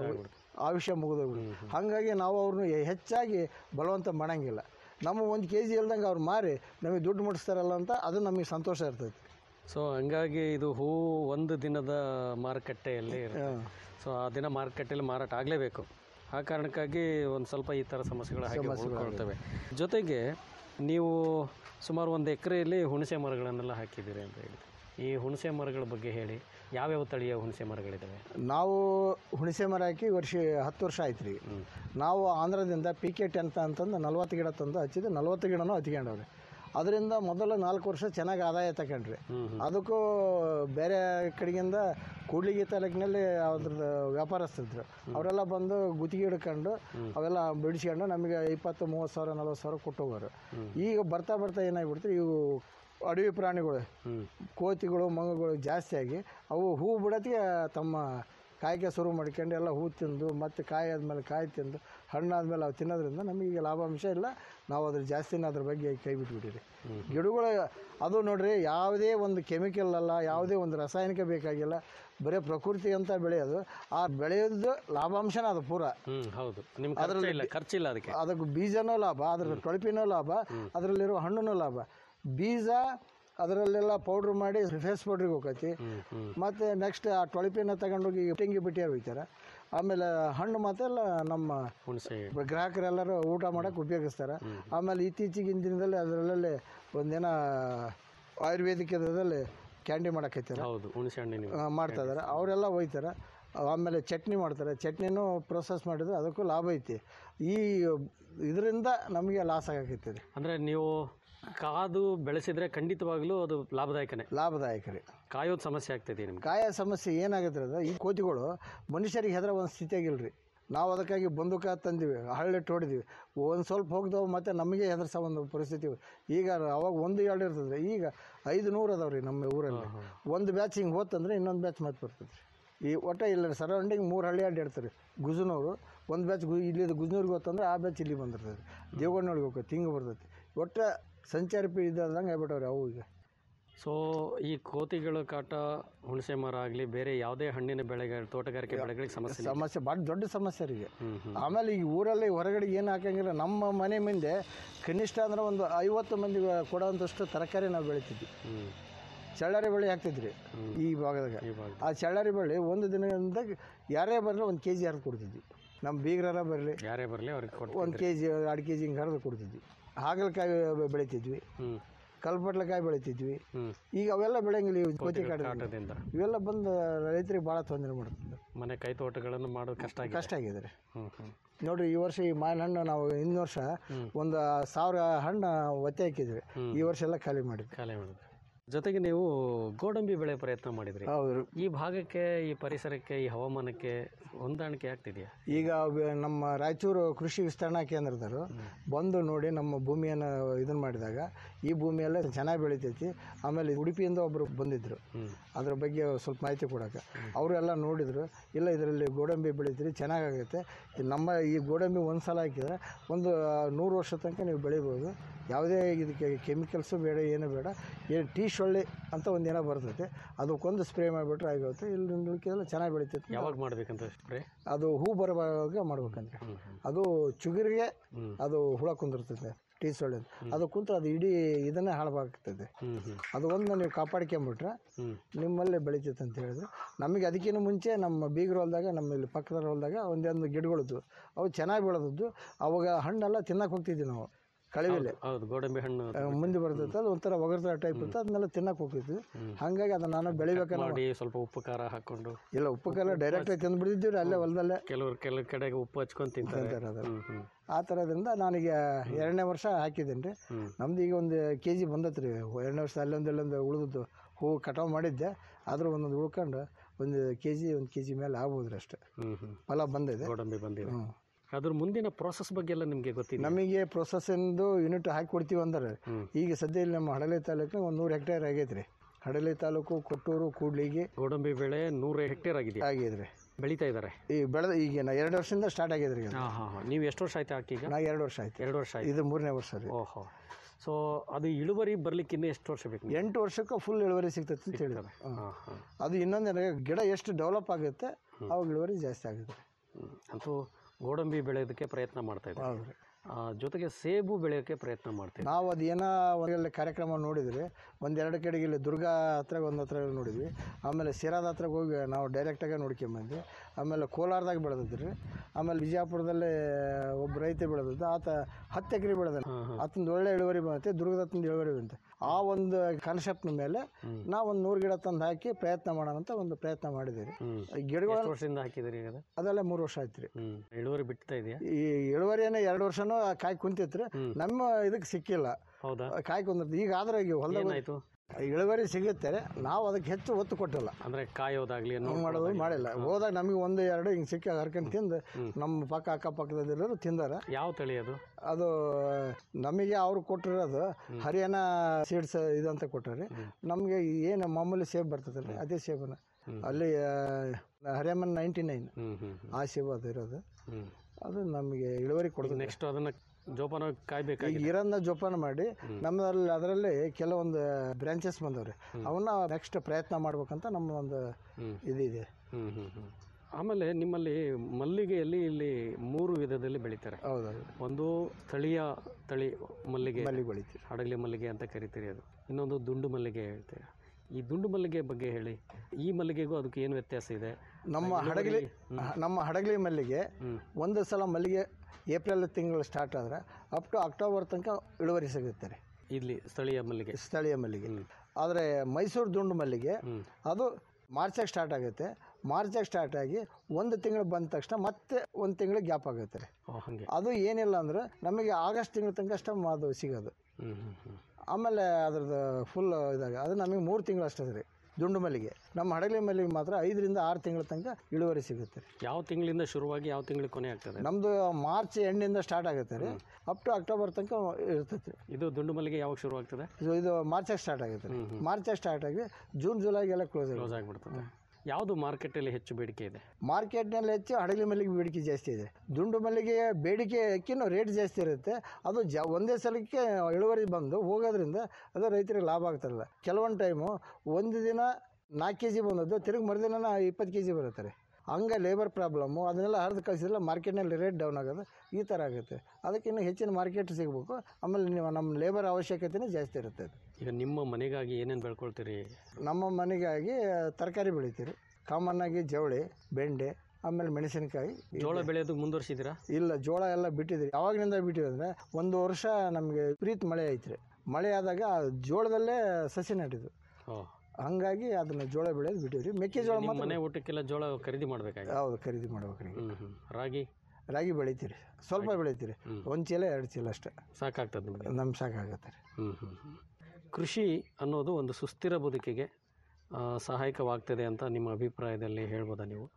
ಆಯುಷ್ಯ ಮುಗಿದೋಗ್ಬಿಡು ಹಾಗಾಗಿ ನಾವು ಅವ್ರನ್ನ ಹೆಚ್ಚಾಗಿ ಬಲವಂತ ಮಾಡಂಗಿಲ್ಲ ನಮ್ಮ ಒಂದು ಕೆ ಜಿ ಇಲ್ದಂಗೆ ಅವ್ರು ಮಾರಿ ನಮಗೆ ದುಡ್ಡು ಮುಟ್ಟಿಸ್ತಾರಲ್ಲ ಅಂತ ಅದು ನಮಗೆ ಸಂತೋಷ ಇರ್ತೈತಿ ಸೊ ಹಂಗಾಗಿ ಇದು ಹೂ ಒಂದು ದಿನದ ಮಾರುಕಟ್ಟೆಯಲ್ಲಿ ಇರುತ್ತೆ. ಸೊ ಆ ದಿನ ಮಾರುಕಟ್ಟೆಯಲ್ಲಿ ಮಾರಾಟ ಆಗಲೇಬೇಕು ಆ ಕಾರಣಕ್ಕಾಗಿ ಒಂದು ಸ್ವಲ್ಪ ಈ ಥರ ಸಮಸ್ಯೆಗಳು ಹಾಗೆ ಉಳ್ಕೊಳ್ತವೆ ಜೊತೆಗೆ ನೀವು ಸುಮಾರು ಒಂದು ಎಕರೆಯಲ್ಲಿ ಹುಣಸೆ ಮರಗಳನ್ನೆಲ್ಲ ಹಾಕಿದ್ದೀರಿ ಅಂತ ಹೇಳಿ ಈ ಹುಣಸೆ ಮರಗಳ ಬಗ್ಗೆ ಹೇಳಿ ಯಾವ್ಯಾವ ತಳಿಯ ಹುಣಸೆ ಮರಗಳಿದ್ದಾವೆ ನಾವು ಹುಣಸೆ ಮರ ಹಾಕಿ ವರ್ಷ ಹತ್ತು ವರ್ಷ ಆಯ್ತು ರೀ ನಾವು ಆಂಧ್ರದಿಂದ ಪಿ ಕೆ ಟೆಂತ್ ಅಂತಂದು ನಲ್ವತ್ತು ಗಿಡ ತಂದು ಹಚ್ಚಿದ್ದು ನಲ್ವತ್ತು ಗಿಡನೂ ಹಚ್ಕೊಂಡವ್ರಿ ಅದರಿಂದ ಮೊದಲು ನಾಲ್ಕು ವರ್ಷ ಚೆನ್ನಾಗಿ ಆದಾಯ ತಗೊಂಡ್ರಿ ಅದಕ್ಕೂ ಬೇರೆ ಕಡೆಗಿಂದ ಕೂಡ್ಲಿಗಿ ತಾಲೂಕಿನಲ್ಲಿ ಅದ್ರದ್ದು ವ್ಯಾಪಾರಸ್ಥರಿದ್ರು ಅವರೆಲ್ಲ ಬಂದು ಗುತ್ತಿಗೆ ಹಿಡ್ಕೊಂಡು ಅವೆಲ್ಲ ಬಿಡಿಸ್ಕೊಂಡು ನಮಗೆ ಇಪ್ಪತ್ತು ಮೂವತ್ತು ಸಾವಿರ ನಲ್ವತ್ತು ಸಾವಿರ ಕೊಟ್ಟು ಹೋಗೋರು ಈಗ ಬರ್ತಾ ಬರ್ತಾ ಏನಾಗ್ಬಿಡ್ತು ಇವು ಅಡವಿ ಪ್ರಾಣಿಗಳು ಕೋತಿಗಳು ಮಂಗಗಳು ಜಾಸ್ತಿ ಆಗಿ ಅವು ಹೂ ಬಿಡೋತ್ತಿಗೆ ತಮ್ಮ ಕಾಯಿಗೆ ಶುರು ಮಾಡ್ಕೊಂಡು ಎಲ್ಲ ಹೂ ತಿಂದು ಮತ್ತು ಕಾಯಿ ಆದಮೇಲೆ ಕಾಯಿ ತಿಂದು ಹಣ್ಣಾದ್ಮೇಲೆ ಅವು ತಿನ್ನೋದ್ರಿಂದ ನಮಗೆ ಲಾಭಾಂಶ ಇಲ್ಲ ನಾವು ಅದ್ರ ಜಾಸ್ತಿನ ಅದ್ರ ಬಗ್ಗೆ ಕೈ ಬಿಟ್ಬಿಟ್ಟಿರಿ ಗಿಡಗಳು ಅದು ನೋಡ್ರಿ ಯಾವುದೇ ಒಂದು ಕೆಮಿಕಲ್ ಅಲ್ಲ ಯಾವುದೇ ಒಂದು ರಾಸಾಯನಿಕ ಬೇಕಾಗಿಲ್ಲ ಬರೀ ಪ್ರಕೃತಿ ಅಂತ ಬೆಳೆಯೋದು ಆ ಬೆಳೆಯೋದು ಲಾಭಾಂಶನ ಅದು ಪೂರ ಹ್ಞೂ ಹೌದು ನಿಮ್ಗೆ ಖರ್ಚಿಲ್ಲ ಖರ್ಚಿಲ್ಲ ಅದಕ್ಕೆ ಅದಕ್ಕೆ ಬೀಜನೂ ಲಾಭ ಅದ್ರ ತೊಳಪಿನೂ ಲಾಭ ಅದರಲ್ಲಿರೋ ಹಣ್ಣುನೂ ಲಾಭ ಬೀಜ ಅದರಲ್ಲೆಲ್ಲ ಪೌಡ್ರ್ ಮಾಡಿ ಫೇಸ್ ಪೌಡ್ರಿಗೆ ಹೋಗತಿ ಮತ್ತು ನೆಕ್ಸ್ಟ್ ಆ ತೊಳಪಿನ ತಗೊಂಡೋಗಿ ತೆಂಗಿ ಬಿಟ್ಟಿಯಾರು ಹೋಗ್ತಾರೆ ಆಮೇಲೆ ಹಣ್ಣು ಮಾತೆಲ್ಲ ನಮ್ಮ ಹುಣಸೆ ಗ್ರಾಹಕರೆಲ್ಲರೂ ಊಟ ಮಾಡೋಕೆ ಉಪಯೋಗಿಸ್ತಾರೆ ಆಮೇಲೆ ಇತ್ತೀಚಿಗಿನ ದಿನದಲ್ಲಿ ಅದರಲ್ಲೇ ಒಂದೇನೋ ಆಯುರ್ವೇದಿಕದಲ್ಲಿ ಕ್ಯಾಂಡಿ ಮಾಡಕೈತಾರೆ ಹೌದು ಹುಣಸೆ ಹಣ್ಣಿನ ಆ, ಮಾಡ್ತಾ ಇದ್ದಾರೆ ಅವರೆಲ್ಲ ಒಯ್ತಾರೆ ಆಮೇಲೆ ಚಟ್ನಿ ಮಾಡ್ತಾರೆ ಚಟ್ನಿನೂ ಪ್ರೊಸೆಸ್ ಮಾಡಿದ್ರೆ ಅದಕ್ಕೂ ಲಾಭ ಐತಿ ಈ ಇದರಿಂದ ನಮಗೆ ಲಾಸ್ ಆಗಕೈತಿ ರೀ ಅಂದರೆ ನೀವು ಕಾದು ಬೆಳೆಸಿದ್ರೆ ಖಂಡಿತವಾಗ್ಲೂ ಅದು ಲಾಭದಾಯಕನೇ ಲಾಭದಾಯಕ ರೀ ಕಾಯೋದು ಸಮಸ್ಯೆ ಆಗ್ತೈತಿ ನಿಮ್ಗೆ ಕಾಯ ಸಮಸ್ಯೆ ಏನಾಗತ್ತೆ ಅಂದ್ರೆ ಈ ಕೋತಿಗಳು ಮನುಷ್ಯರಿಗೆ ಹೆದರ ಒಂದು ಸ್ಥಿತಿಯಾಗಿಲ್ಲ ರೀ ನಾವು ಅದಕ್ಕಾಗಿ ಬಂದೂಕ ತಂದಿವಿ ಹಳ್ಳಿಟ್ಟು ಹೊಡಿದೀವಿ ಒಂದು ಸ್ವಲ್ಪ ಹೋಗ್ದವು ಮತ್ತು ನಮಗೆ ಹೆದರ್ಸೋ ಒಂದು ಪರಿಸ್ಥಿತಿ ಈಗ ಅವಾಗ ಒಂದು ಎರಡು ಇರ್ತದೆ ಈಗ ಐದು ನೂರು ಅದಾವೆ ರೀ ನಮ್ಮ ಊರಲ್ಲಿ ಒಂದು ಬ್ಯಾಚ್ ಹಿಂಗೆ ಹೋತಂದ್ರೆ ಇನ್ನೊಂದು ಬ್ಯಾಚ್ ಮತ್ತೆ ಬರ್ತದೆ ರೀ ಈ ಒಟ್ಟು ಇಲ್ಲ ಸರೌಂಡಿಂಗ್ ಮೂರು ಹಳ್ಳಿ ಅಡ್ಡಾಡ್ತಾರೆ ಗುಜುನವರು ಒಂದು ಬ್ಯಾಚ್ ಗು ಇಲ್ಲಿದ್ದು ಗುಜನೂರಿಗೆ ಹೋತಂದ್ರೆ ಆ ಬ್ಯಾಚ್ ಇಲ್ಲಿ ಬಂದಿರ್ತದೆ ದೇವಗಣ್ಣೊಳಗೆ ಹೋಗ್ತದೆ ಹಿಂಗೆ ಬರ್ತೈತಿ ಒಟ್ಟು ಸಂಚಾರಿ ಪೀಡಿ ಇದ್ದಂಗೆ ಆಗ್ಬಿಟ್ಟವ್ರಿ ಅವು ಈಗ ಸೊ ಈ ಕೋತಿಗಳ ಕಾಟ ಹುಣಸೆ ಮರ ಆಗಲಿ ಬೇರೆ ಯಾವುದೇ ಹಣ್ಣಿನ ಬೆಳೆಗಳು ತೋಟಗಾರಿಕೆ ಬೆಳೆಗಳಿಗೆ ಸಮಸ್ಯೆ ಇಲ್ಲ. ಸಮಸ್ಯೆ ಭಾಳ ದೊಡ್ಡ ಸಮಸ್ಯೆ ರೀ ಈಗ ಹ್ಮ್, ಹ್ಮ್. ಆಮೇಲೆ ಈಗ ಊರಲ್ಲಿ ಹೊರಗಡೆ ಏನು ಹಾಕಂಗಿಲ್ಲ ನಮ್ಮ ಮನೆ ಮುಂದೆ ಕನಿಷ್ಠ ಅಂದ್ರೆ ಒಂದು ಐವತ್ತು ಮಂದಿ ಕೊಡೋಂಥಷ್ಟು ತರಕಾರಿ ನಾವು ಬೆಳಿತಿದ್ವಿ ಹ್ಮ್. ಚಳ್ಳಾರಿ ಬಳ್ಳಿ ಹಾಕ್ತಿದ್ರಿ ಈ ಭಾಗದಾಗ ಈ ಭಾಗ ಆ ಚಳ್ಳಾರಿ ಬಳ್ಳಿ ಒಂದು ದಿನದಿಂದ ಯಾರೇ ಬರಲಿ ಒಂದು ಕೆ ಜಿ ಹರಿದು ಕೊಡ್ತಿದ್ವಿ ನಮ್ಮ ಬೀಗ್ರಾರ ಬರಲಿ ಯಾರೇ ಬರಲಿ ಅವ್ರಿಗೆ ಕೊಟ್ಟು ಒಂದು ಕೆ ಜಿ ಎರಡು ಕೆ ಜಿ ಹಿಂಗೆ ಹರಿದು ಕೊಡ್ತಿದ್ವಿ ಹಾಗಲಕಾಯಿ ಬೆಳಿತಿದ್ವಿ ಹ್ಞೂ ಕಲ್ಪಟ್ಲಕಾಯಿ ಬೆಳಿತಿದ್ವಿ ಹ್ಞೂ ಈಗ ಅವೆಲ್ಲ ಬೆಳೆಯಂಗಿಲ್ಲ ಇವು ಕೋತಿ ಕಾಟ ಕಾಟದಿಂದ ಇವೆಲ್ಲ ಬಂದು ರೈತರಿಗೆ ಭಾಳ ತೊಂದರೆ ಮಾಡ್ತದೆ ಮನೆ ಕೈ ತೋಟಗಳನ್ನು ಮಾಡೋದು ಕಷ್ಟ ಆಗಿದೆ ಕಷ್ಟ ಆಗಿದೆ ರೀ ಹ್ಞೂ ಹ್ಞೂ ನೋಡ್ರಿ ಈ ವರ್ಷ ಈ ಮಾವಿನ ಹಣ್ಣು ನಾವು ಹಿಂದಿನ ವರ್ಷ ಒಂದು ಸಾವಿರ ಹಣ್ಣು ಒತ್ತೆ ಹಾಕಿದ್ವಿ ಈ ವರ್ಷ ಎಲ್ಲ ಖಾಲಿ ಮಾಡಿದ್ವಿ ಖಾಲಿ ಮಾಡಿದ್ರಿ ಜೊತೆಗೆ ನೀವು ಗೋಡಂಬಿ ಬೆಳೆ ಪ್ರಯತ್ನ ಮಾಡಿದ್ರಿ ಹೌದು ಈ ಭಾಗಕ್ಕೆ ಈ ಪರಿಸರಕ್ಕೆ ಈ ಹವಾಮಾನಕ್ಕೆ ಹೊಂದಾಣಿಕೆ ಆಗ್ತಿದೆಯಾ ಈಗ ವ- ನಮ್ಮ ರಾಯಚೂರು ಕೃಷಿ ವಿಸ್ತರಣಾ ಕೇಂದ್ರದವರು ಬಂದು ನೋಡಿ ನಮ್ಮ ಭೂಮಿಯನ್ನು ಇದನ್ನು ಮಾಡಿದಾಗ ಈ ಭೂಮಿಯೆಲ್ಲ ಚೆನ್ನಾಗಿ ಬೆಳಿತೈತಿ ಆಮೇಲೆ ಉಡುಪಿಯಿಂದ ಒಬ್ಬರು ಬಂದಿದ್ದರು ಅದ್ರ ಬಗ್ಗೆ ಸ್ವಲ್ಪ ಮಾಹಿತಿ ಕೊಡೋಕೆ ಅವರೆಲ್ಲ ನೋಡಿದರು ಇಲ್ಲ ಇದರಲ್ಲಿ ಗೋಡಂಬಿ ಬೆಳಿತೀರಿ ಚೆನ್ನಾಗಾಗುತ್ತೆ ಈ ನಮ್ಮ ಈ ಗೋಡಂಬಿ ಒಂದು ಸಲ ಹಾಕಿದರೆ ಒಂದು ನೂರು ವರ್ಷ ತನಕ ನೀವು ಬೆಳಿಬೋದು ಯಾವುದೇ ಇದಕ್ಕೆ ಕೆಮಿಕಲ್ಸು ಬೇಡ ಏನು ಬೇಡ ಏನು ಟೀ ಸೊಳ್ಳೆ ಅಂತ ಒಂದು ಏನೋ ಬರ್ತೈತೆ ಅದಕ್ಕೊಂದು ಸ್ಪ್ರೇ ಮಾಡಿಬಿಟ್ರೆ ಆಗುತ್ತೆ ಇಲ್ಲಿ ಉಳ್ಕೆಲ್ಲ ಚೆನ್ನಾಗಿ ಬೆಳಿತೈತೆ ಯಾವಾಗ ಮಾಡ್ಬೇಕಂತ ಸ್ಪ್ರೇ ಅದು ಹೂ ಬರುವಾಗ ಮಾಡ್ಬೇಕಂದ್ರೆ ಅದು ಚುಗುರಿಗೆ ಅದು ಹುಳ ಕುಂದಿರ್ತೈತೆ ಟೀ ಸೊಳ್ಳೆ ಅದು ಕುಂತು ಅದು ಇಡೀ ಇದನ್ನೇ ಹಾಳಾಗ್ತದೆ ಹ್ಞೂ ಹ್ಞೂ ಅದು ಒಂದು ನೀವು ಕಾಪಾಡ್ಕೊಂಬಿಟ್ರೆ ಹ್ಞೂ ನಿಮ್ಮಲ್ಲೇ ಬೆಳಿತೈತೆ ಅಂತ ಹೇಳಿದ್ರು ನಮಗೆ ಅದಕ್ಕಿಂತ ಮುಂಚೆ ನಮ್ಮ ಬೀಗರ ಹೊಲ್ದಾಗ ನಮ್ಮ ಇಲ್ಲಿ ಪಕ್ಕದ ಹೊಲ್ದಾಗ ಒಂದೊಂದು ಗಿಡಗಳಿದ್ವು ಅವು ಚೆನ್ನಾಗಿ ಬೆಳೆದದ್ದು ಅವಾಗ ಹಣ್ಣೆಲ್ಲ ತಿನ್ನಕ್ಕೆ ಹೋಗ್ತಿದ್ವಿ ನಾವು ಕಳಿವಿಲೆ ಹೌದು ಗೋಡಂಬಿ ಹಣ್ಣು ಮುಂದೆ ಬರ್ತೈತೆ ಅದು ಒಂಥರ ಒಗರ್ತರ ಟೈಪ್ ಇರ್ತದೆ ಅದನ್ನೆಲ್ಲ ತಿನ್ನಕ್ಕೆ ಹೋಗ್ತಿದ್ವಿ ಹಾಗಾಗಿ ಅದನ್ನ ನಾನು ಬೆಳಿಬೇಕನ್ನೋ ಮಾಡಿ ಸ್ವಲ್ಪ ಉಪ್ಪು ಖಾರ ಹಾಕೊಂಡು ಇಲ್ಲ ಉಪ್ಪಕ್ಕೆಲ್ಲ ಡೈರೆಕ್ಟಾಗಿ ತಿಂದ್ಬಿಡ್ತಿದ್ವಿ ರೀ ಅಲ್ಲೇ ಹೊಲದಲ್ಲೇ ಕೆಲವ್ರು ಕೆಲವು ಕಡೆಗೆ ಉಪ್ಪು ಹಚ್ಕೊಂಡು ತಿಂತಾರೆ ತಿಂತಾರೆ ಅದನ್ನ. ಹ್ಞೂ ಹ್ಞೂ ಆ ಥರದಿಂದ ನಾನೀಗ ಎರಡನೇ ವರ್ಷ ಹಾಕಿದ್ದೀನಿ ರೀ ನಮ್ದು ಈಗ ಒಂದು ಕೆ ಜಿ ಬಂದೈತೆ ರೀ ಎರಡನೇ ವರ್ಷ ಅಲ್ಲೊಂದು ಇಲ್ಲೊಂದು ಉಳಿದದ್ದು ಹೂವು ಕಟಾವು ಮಾಡಿದ್ದೆ ಆದರೂ ಒಂದೊಂದು ಉಳ್ಕೊಂಡು ಒಂದು ಕೆ ಜಿ ಒಂದು ಕೆ ಜಿ ಮೇಲೆ ಆಗ್ಬೋದು ರೀ ಅಷ್ಟೇ ಹ್ಞೂ ಹ್ಞೂ ಫಲ ಬಂದಿದೆ ಗೋಡಂಬಿ ಬಂದಿದೆ ಅದ್ರ ಮುಂದಿನ ಪ್ರೋಸೆಸ್ ಬಗ್ಗೆ ಎಲ್ಲ ನಿಮಗೆ ಗೊತ್ತಿದೆ ನಮಗೆ ಪ್ರೊಸೆಸ್ಸಿಂದು ಯೂನಿಟ್ ಹಾಕಿ ಕೊಡ್ತೀವಿ ಅಂದ್ರೆ ಈಗ ಸದ್ಯ ಇಲ್ಲಿ ನಮ್ಮ ಹಡಲಿ ತಾಲೂಕು ಒಂದು ನೂರು ಹೆಕ್ಟೇರ್ ಆಗೈತೆ ರೀ ಹಡಲಿ ತಾಲೂಕು ಕೊಟ್ಟೂರು ಕೂಡ್ಲಿಗಿ ಗೋಡಂಬಿ ಬೆಳೆ ನೂರು ಹೆಕ್ಟೇರ್ ಆಗಿದೆಯಾ ಆಗಿದೆ ರೀ ಬೆಳೀತಾ ಇದ್ದಾರೆ ಈ ಬೆಳೆದ ಈಗ ನಾ ಎರಡು ವರ್ಷದಿಂದ ಸ್ಟಾರ್ಟ್ ಆಗಿದೆ ರೀ ಹಾಂ ಹಾಂ ಹಾಂ ನೀವು ಎಷ್ಟು ವರ್ಷ ಆಯ್ತು ಹಾಕಿ ಈಗ ನಾ ಎರಡು ವರ್ಷ ಆಯ್ತು ಎರಡು ವರ್ಷ ಆಯ್ತು ಇದು ಮೂರನೇ ವರ್ಷ ರೀ ಓಹೋ ಸೊ ಅದು ಇಳುವರಿ ಬರ್ಲಿಕ್ಕೆ ಇನ್ನೂ ಎಷ್ಟು ವರ್ಷ ಬೇಕು ನಿಮ್ಗೆ? ಎಂಟು ವರ್ಷಕ್ಕೆ ಫುಲ್ ಇಳುವರಿ ಸಿಗ್ತೈತೆ ಅಂತ ಹೇಳಿದ್ದಾರೆ ಹಾಂ ಹಾಂ ಅದು ಇನ್ನೊಂದೇನು ಗಿಡ ಎಷ್ಟು ಡೆವಲಪ್ ಆಗುತ್ತೆ ಅವಾಗ ಇಳುವರಿ ಜಾಸ್ತಿ ಆಗುತ್ತೆ ಹ್ಮ್. ಅಂತೂ ಗೋಡಂಬಿ ಬೆಳೆಯೋದಕ್ಕೆ ಪ್ರಯತ್ನ ಮಾಡ್ತಾ ಇದ್ದಾರೆ ಹೌದು ರೀ ಆ, ಜೊತೆಗೆ ಸೇಬು ಬೆಳೆಯೋಕ್ಕೆ ಪ್ರಯತ್ನ ಮಾಡ್ತೀವಿ ನಾವು ಅದೇನೋ ಒಂದು ಕಾರ್ಯಕ್ರಮ ನೋಡಿದ್ರಿ ಒಂದೆರಡು ಕಡೆಗೆ ಇಲ್ಲಿ ದುರ್ಗಾ ಹತ್ರ ಒಂದು ಹತ್ರ ನೋಡಿದ್ವಿ ಆಮೇಲೆ ಸಿರಾದ ಹತ್ರ ಹೋಗಿ ನಾವು ಡೈರೆಕ್ಟಾಗಿ ನೋಡ್ಕೊಂಬಂದ್ವಿ ಆಮೇಲೆ ಕೋಲಾರದಾಗ ಬೆಳೆದಿದ್ರಿ ಆಮೇಲೆ ವಿಜಯಪುರದಲ್ಲಿ ಒಬ್ಬ ರೈತ ಬೆಳೆದದ್ದು ಆತ ಹತ್ತು ಎಕರೆ ಬೆಳೆದಾನೆ ಆತಂದು ಒಳ್ಳೆ ಇಳುವರಿ ಬಂತೆ ದುರ್ಗದ ಹತ್ತಂದು ಇಳುವರಿ ಬಂತೆ ಆ ಒಂದು ಕಾನ್ಸೆಪ್ಟ್ ಮೇಲೆ ನಾವು ಒಂದು ನೂರು ಗಿಡ ತಂದು ಹಾಕಿ ಪ್ರಯತ್ನ ಮಾಡೋಣ ಅಂತ ಒಂದು ಪ್ರಯತ್ನ ಮಾಡಿದ್ದೀವಿ ಹ್ಮ್ ಗಿಡಗಳು ಎಷ್ಟು ವರ್ಷದಿಂದ ಹಾಕಿದಿರಿ ಈಗ ಅದು? ಅದೆಲ್ಲ ಮೂರು ವರ್ಷ ಆಯ್ತು ರೀ ಹ್ಮ್ ಇಳುವರಿ ಬಿಡ್ತಾ ಇದೆಯಾ ಈ ಇಳುವರಿನೇ ಎರಡು ವರ್ಷನೂ ಆ ಕಾಯಿ ಕುಂತಿತ್ತು ನಮ್ಮ ಇದಕ್ಕೆ ಸಿಕ್ಕಿಲ್ಲ ಹೌದಾ ಕಾಯಿ ಕುಂದಿರ್ತು ಈಗ ಆದ್ರೆ ಈಗ ಹೊಲದಾಗ ಏನಾಯ್ತು ಇಳುವರಿ ಸಿಗುತ್ತೆ ನಾವು ಅದಕ್ಕೆ ಹೆಚ್ಚು ಒತ್ತು ಕೊಟ್ಟಿಲ್ಲ ಅಂದ್ರೆ ಕಾಯೋದಾಗ್ಲಿ ಅನ್ನೋ ಹಂಗೆ ಮಾಡೋದು ಮಾಡಿಲ್ಲ ಹೋದಾಗ ನಮಗೆ ಒಂದು ಎರಡು ಹಿಂಗೆ ಸಿಕ್ಕ ಹರ್ಕೊಂಡು ತಿಂದು ನಮ್ಮ ಪಕ್ಕ ಅಕ್ಕಪಕ್ಕದಲ್ಲಿರೋರು ತಿಂದಾರ ಯಾವ ತಳಿ ಅದು ಅದು ನಮಗೆ ಅವ್ರು ಕೊಟ್ಟಿರೋದು ಹರಿಯಾಣ ಸೀಡ್ಸ್ ಇದು ಅಂತ ಕೊಟ್ಟಾರೆ ನಮಗೆ ಏನು ಮಾಮೂಲಿ ಸೇಬ್ ಬರ್ತದಲ್ಲ ಅದೇ ಸೇಬನ ಅಲ್ಲಿ ಹರಿಯಾಮನ್ ನೈಂಟಿ ನೈನ್ ಹ್ಮ್ ಹ್ಮ್ ಹ್ಮ್ ಆ ಸೇಬು ಅದು ಇರೋದು ಹ್ಮ್ ಅದು ನಮಗೆ ಇಳುವರಿ ಕೊಡ್ತದೆ ನೆಕ್ಸ್ಟ್ ಅದನ್ನ ಜೋಪಾನ ಈಗ ಕಾಯ್ಬೇಕಾಗಿ ಇರನ್ನ ಜೋಪಾನ ಮಾಡಿ ನಮ್ಮದ್ರಲ್ಲಿ ಅದರಲ್ಲಿ ಕೆಲವೊಂದು ಬ್ರಾಂಚಸ್ ಬಂದವ್ರಿ ಅವನ್ನ ನೆಕ್ಸ್ಟ್ ಪ್ರಯತ್ನ ಮಾಡ್ಬೇಕಂತ ನಮ್ಮ ಒಂದು ಹ್ಮ್. ಇದಿದೆ ಹ್ಮ್ ಹ್ಮ್ ಹ್ಮ್ ಆಮೇಲೆ ನಿಮ್ಮಲ್ಲಿ ಮಲ್ಲಿಗೆಯಲ್ಲಿ ಇಲ್ಲಿ ಮೂರು ವಿಧದಲ್ಲಿ ಬೆಳಿತಾರೆ ಹೌದೌದು ಒಂದು ಸ್ಥಳೀಯ ತಳಿ ಮಲ್ಲಿಗೆ ಮಲ್ಲಿಗೆ ಬೆಳಿತೀವಿ ಹಡಗಲಿ ಮಲ್ಲಿಗೆ ಅಂತ ಕರಿತೀರಿ ಅದು ಇನ್ನೊಂದು ದುಂಡು ಮಲ್ಲಿಗೆ ಹೇಳ್ತೀರಿ ಈ ದುಂಡು ಮಲ್ಲಿಗೆ ಬಗ್ಗೆ ಹೇಳಿ ಈ ಮಲ್ಲಿಗೆಗೂ ಅದಕ್ಕೆ ಏನು ವ್ಯತ್ಯಾಸ ಇದೆ ನಮ್ಮ ಇಳುವರಿ- ಹಡಗಲಿ ನಮ್ಮ ಹಡಗಲಿ ಮಲ್ಲಿಗೆ ಹ್ಮ್. ಒಂದು ಸಲ ಮಲ್ಲಿಗೆ ಏಪ್ರಿಲ್ ತಿಂಗಳು ಸ್ಟಾರ್ಟ್ ಆದರೆ ಅಪ್ ಟು ಅಕ್ಟೋಬರ್ ತನಕ ಇಳುವರಿ ಸಿಗುತ್ತೆ ರೀ ಇಲ್ಲಿ ಸ್ಥಳೀಯ ಮಲ್ಲಿಗೆ ಸ್ಥಳೀಯ ಮಲ್ಲಿಗೆ ಆದರೆ ಮೈಸೂರು ದುಂಡು ಮಲ್ಲಿಗೆ ಹ್ಮ್. ಅದು ಮಾರ್ಚಾಗ ಸ್ಟಾರ್ಟ್ ಆಗುತ್ತೆ ಮಾರ್ಚಾಗ ಸ್ಟಾರ್ಟ್ ಆಗಿ ಒಂದು ತಿಂಗಳು ಬಂದ ತಕ್ಷಣ ಮತ್ತೆ ಒಂದು ತಿಂಗಳು ಗ್ಯಾಪ್ ಆಗುತ್ತೆ ರೀ ಓ ಹಾಗೆ ಅದು ಏನಿಲ್ಲ ಅಂದ್ರೆ ನಮಗೆ ಆಗಸ್ಟ್ ತಿಂಗಳ ತನಕ ಅಷ್ಟೇ ಅದು ಸಿಗೋದು ಹ್ಮ್ ಹ್ಮ್ ಹ್ಮ್ ಆಮೇಲೆ ಅದ್ರದ್ದು ಫುಲ್ ಇದಾಗ ಅದು ನಮಗೆ ಮೂರು ತಿಂಗಳು ಅಷ್ಟೇ ರೀ ದುಂಡು ಮಲ್ಲಿಗೆ ನಮ್ಮ ಹಡಗಲಿ ಮಲ್ಲಿಗೆ ಮಾತ್ರ ಐದರಿಂದ ಆರು ತಿಂಗಳ ತನಕ ಇಳುವರಿ ಸಿಗುತ್ತೆ ರೀ ಯಾವ ತಿಂಗಳಿಂದ ಶುರುವಾಗಿ ಯಾವ ತಿಂಗಳಿಗೆ ಕೊನೆ ಆಗ್ತದೆ ನಮ್ಮದು ಮಾರ್ಚ್ ಎಂಡಿಂದ ಸ್ಟಾರ್ಟ್ ಆಗುತ್ತೆ ರೀ ಅಪ್ ಟು ಅಕ್ಟೋಬರ್ ತನಕ ಇರ್ತೈತೆ ರೀ ಇದು ದುಂಡು ಮಲ್ಲಿಗೆ ಯಾವಾಗ ಶುರು ಆಗ್ತದೆ ಇದು ಇದು ಮಾರ್ಚಾಗ ಸ್ಟಾರ್ಟ್ ಆಗುತ್ತೆ ರೀ ಮಾರ್ಚಾಗ ಸ್ಟಾರ್ಟ್ ಆಗಿ ಜೂನ್ ಜುಲೈಗೆಲ್ಲ ಕ್ಲೋಸ್ ಆಗುತ್ತೆ ಕ್ಲೋಸ್ ಆಗಿಬಿಡ್ತದೆ ಯಾವುದು ಮಾರ್ಕೆಟಲ್ಲಿ ಹೆಚ್ಚು ಬೇಡಿಕೆ ಇದೆ ಮಾರ್ಕೆಟ್ನಲ್ಲಿ ಹೆಚ್ಚು ಹಡಗಲಿ ಮಲ್ಲಿಗೆ ಬೇಡಿಕೆ ಜಾಸ್ತಿ ಇದೆ ದುಂಡು ಮಲ್ಲಿಗೆ ಬೇಡಿಕೆಕ್ಕಿಂತ ರೇಟ್ ಜಾಸ್ತಿ ಇರುತ್ತೆ ಅದು ಜ ಒಂದೇ ಸಲಕ್ಕೆ ಇಳುವರಿ ಬಂದು ಹೋಗೋದ್ರಿಂದ ಅದು ರೈತರಿಗೆ ಲಾಭ ಆಗ್ತಾರಲ್ಲ ಕೆಲವೊಂದು ಟೈಮು ಒಂದು ದಿನ ನಾಲ್ಕು ಕೆ ಜಿ ಬಂದದ್ದು ತಿರುಗಿ ಮರುದಿನ ಇಪ್ಪತ್ತು ಕೆ ಜಿ ಬರುತ್ತೆ ರೀ ಹಂಗೆ ಲೇಬರ್ ಪ್ರಾಬ್ಲಮ್ಮು ಅದನ್ನೆಲ್ಲ ಹರಿದು ಕಳಿಸಿದ್ರೆ ಮಾರ್ಕೆಟ್ನಲ್ಲಿ ರೇಟ್ ಡೌನ್ ಆಗೋದು ಈ ಥರ ಆಗುತ್ತೆ ಅದಕ್ಕೆ ಇನ್ನೂ ಹೆಚ್ಚಿನ ಮಾರ್ಕೆಟ್ ಸಿಗಬೇಕು ಆಮೇಲೆ ನೀವು ನಮ್ಮ ಲೇಬರ್ ಅವಶ್ಯಕತೆನೇ ಜಾಸ್ತಿ ಇರುತ್ತೆ ಅದು ಈಗ ನಿಮ್ಮ ಮನೆಗಾಗಿ ಏನೇನು ಬೆಳ್ಕೊಳ್ತೀರಿ ನಮ್ಮ ಮನೆಗಾಗಿ ತರಕಾರಿ ಬೆಳಿತೀರಿ ಕಾಮನ್ ಆಗಿ ಜವಳಿ ಬೆಂಡೆ ಆಮೇಲೆ ಮೆಣಸಿನಕಾಯಿ ಜೋಳ ಬೆಳೆಯೋದು ಮುಂದುವರಿಸಿದ್ದೀರಾ ಇಲ್ಲ ಜೋಳ ಎಲ್ಲ ಬಿಟ್ಟಿದ್ರಿ ಯಾವಾಗಿನಿಂದ ಬಿಟ್ಟಿವಿ ಅಂದರೆ ಒಂದು ವರ್ಷ ನಮಗೆ ಪ್ರೀತ್ ಮಳೆ ಐತ್ರಿ ಮಳೆ ಆದಾಗ ಆ ಜೋಳದಲ್ಲೇ ಸಸಿ ನಾಟಿದ್ವು ಓ ಹಂಗಾಗಿ ಅದನ್ನ ಜೋಳ ಬೆಳೆಯೋದು ಬಿಟ್ಟಿವ್ರಿ ಮೆಕ್ಕೆಜೋಳ ನಿಮ್ಮ ಮಾತ್ರ ಮನೆ ಊಟಕ್ಕೆಲ್ಲ ಜೋಳ ಖರೀದಿ ಮಾಡಬೇಕಾಗಿ ಹೌದು ಖರೀದಿ ಮಾಡ್ಬೇಕ್ರಿ ಹ್ಮ್ ಹ್ಮ್ ರಾಗಿ ರಾಗಿ ಬೆಳಿತೀರಿ ಸ್ವಲ್ಪ ಬೆಳಿತೀರಿ ಒಂದು ಚೀಲ ಎರಡು ಚೀಲ ಅಷ್ಟೇ ಸಾಕಾಗ್ತದೆ ನಿಮಗೆ ನಮ್ಗೆ ಸಾಕಾಗತ್ತೆ ರೀ ಹ್ಮ್ ಹ್ಮ್ ಹ್ಮ್. ಕೃಷಿ ಅನ್ನೋದು ಒಂದು ಸುಸ್ಥಿರ ಬದುಕಿಗೆ ಆ, ಸಹಾಯಕವಾಗ್ತದೆ ಅಂತ ನಿಮ್ಮ ಅಭಿಪ್ರಾಯದಲ್ಲಿ ಹೇಳ್ಬೋದಾ ನೀವು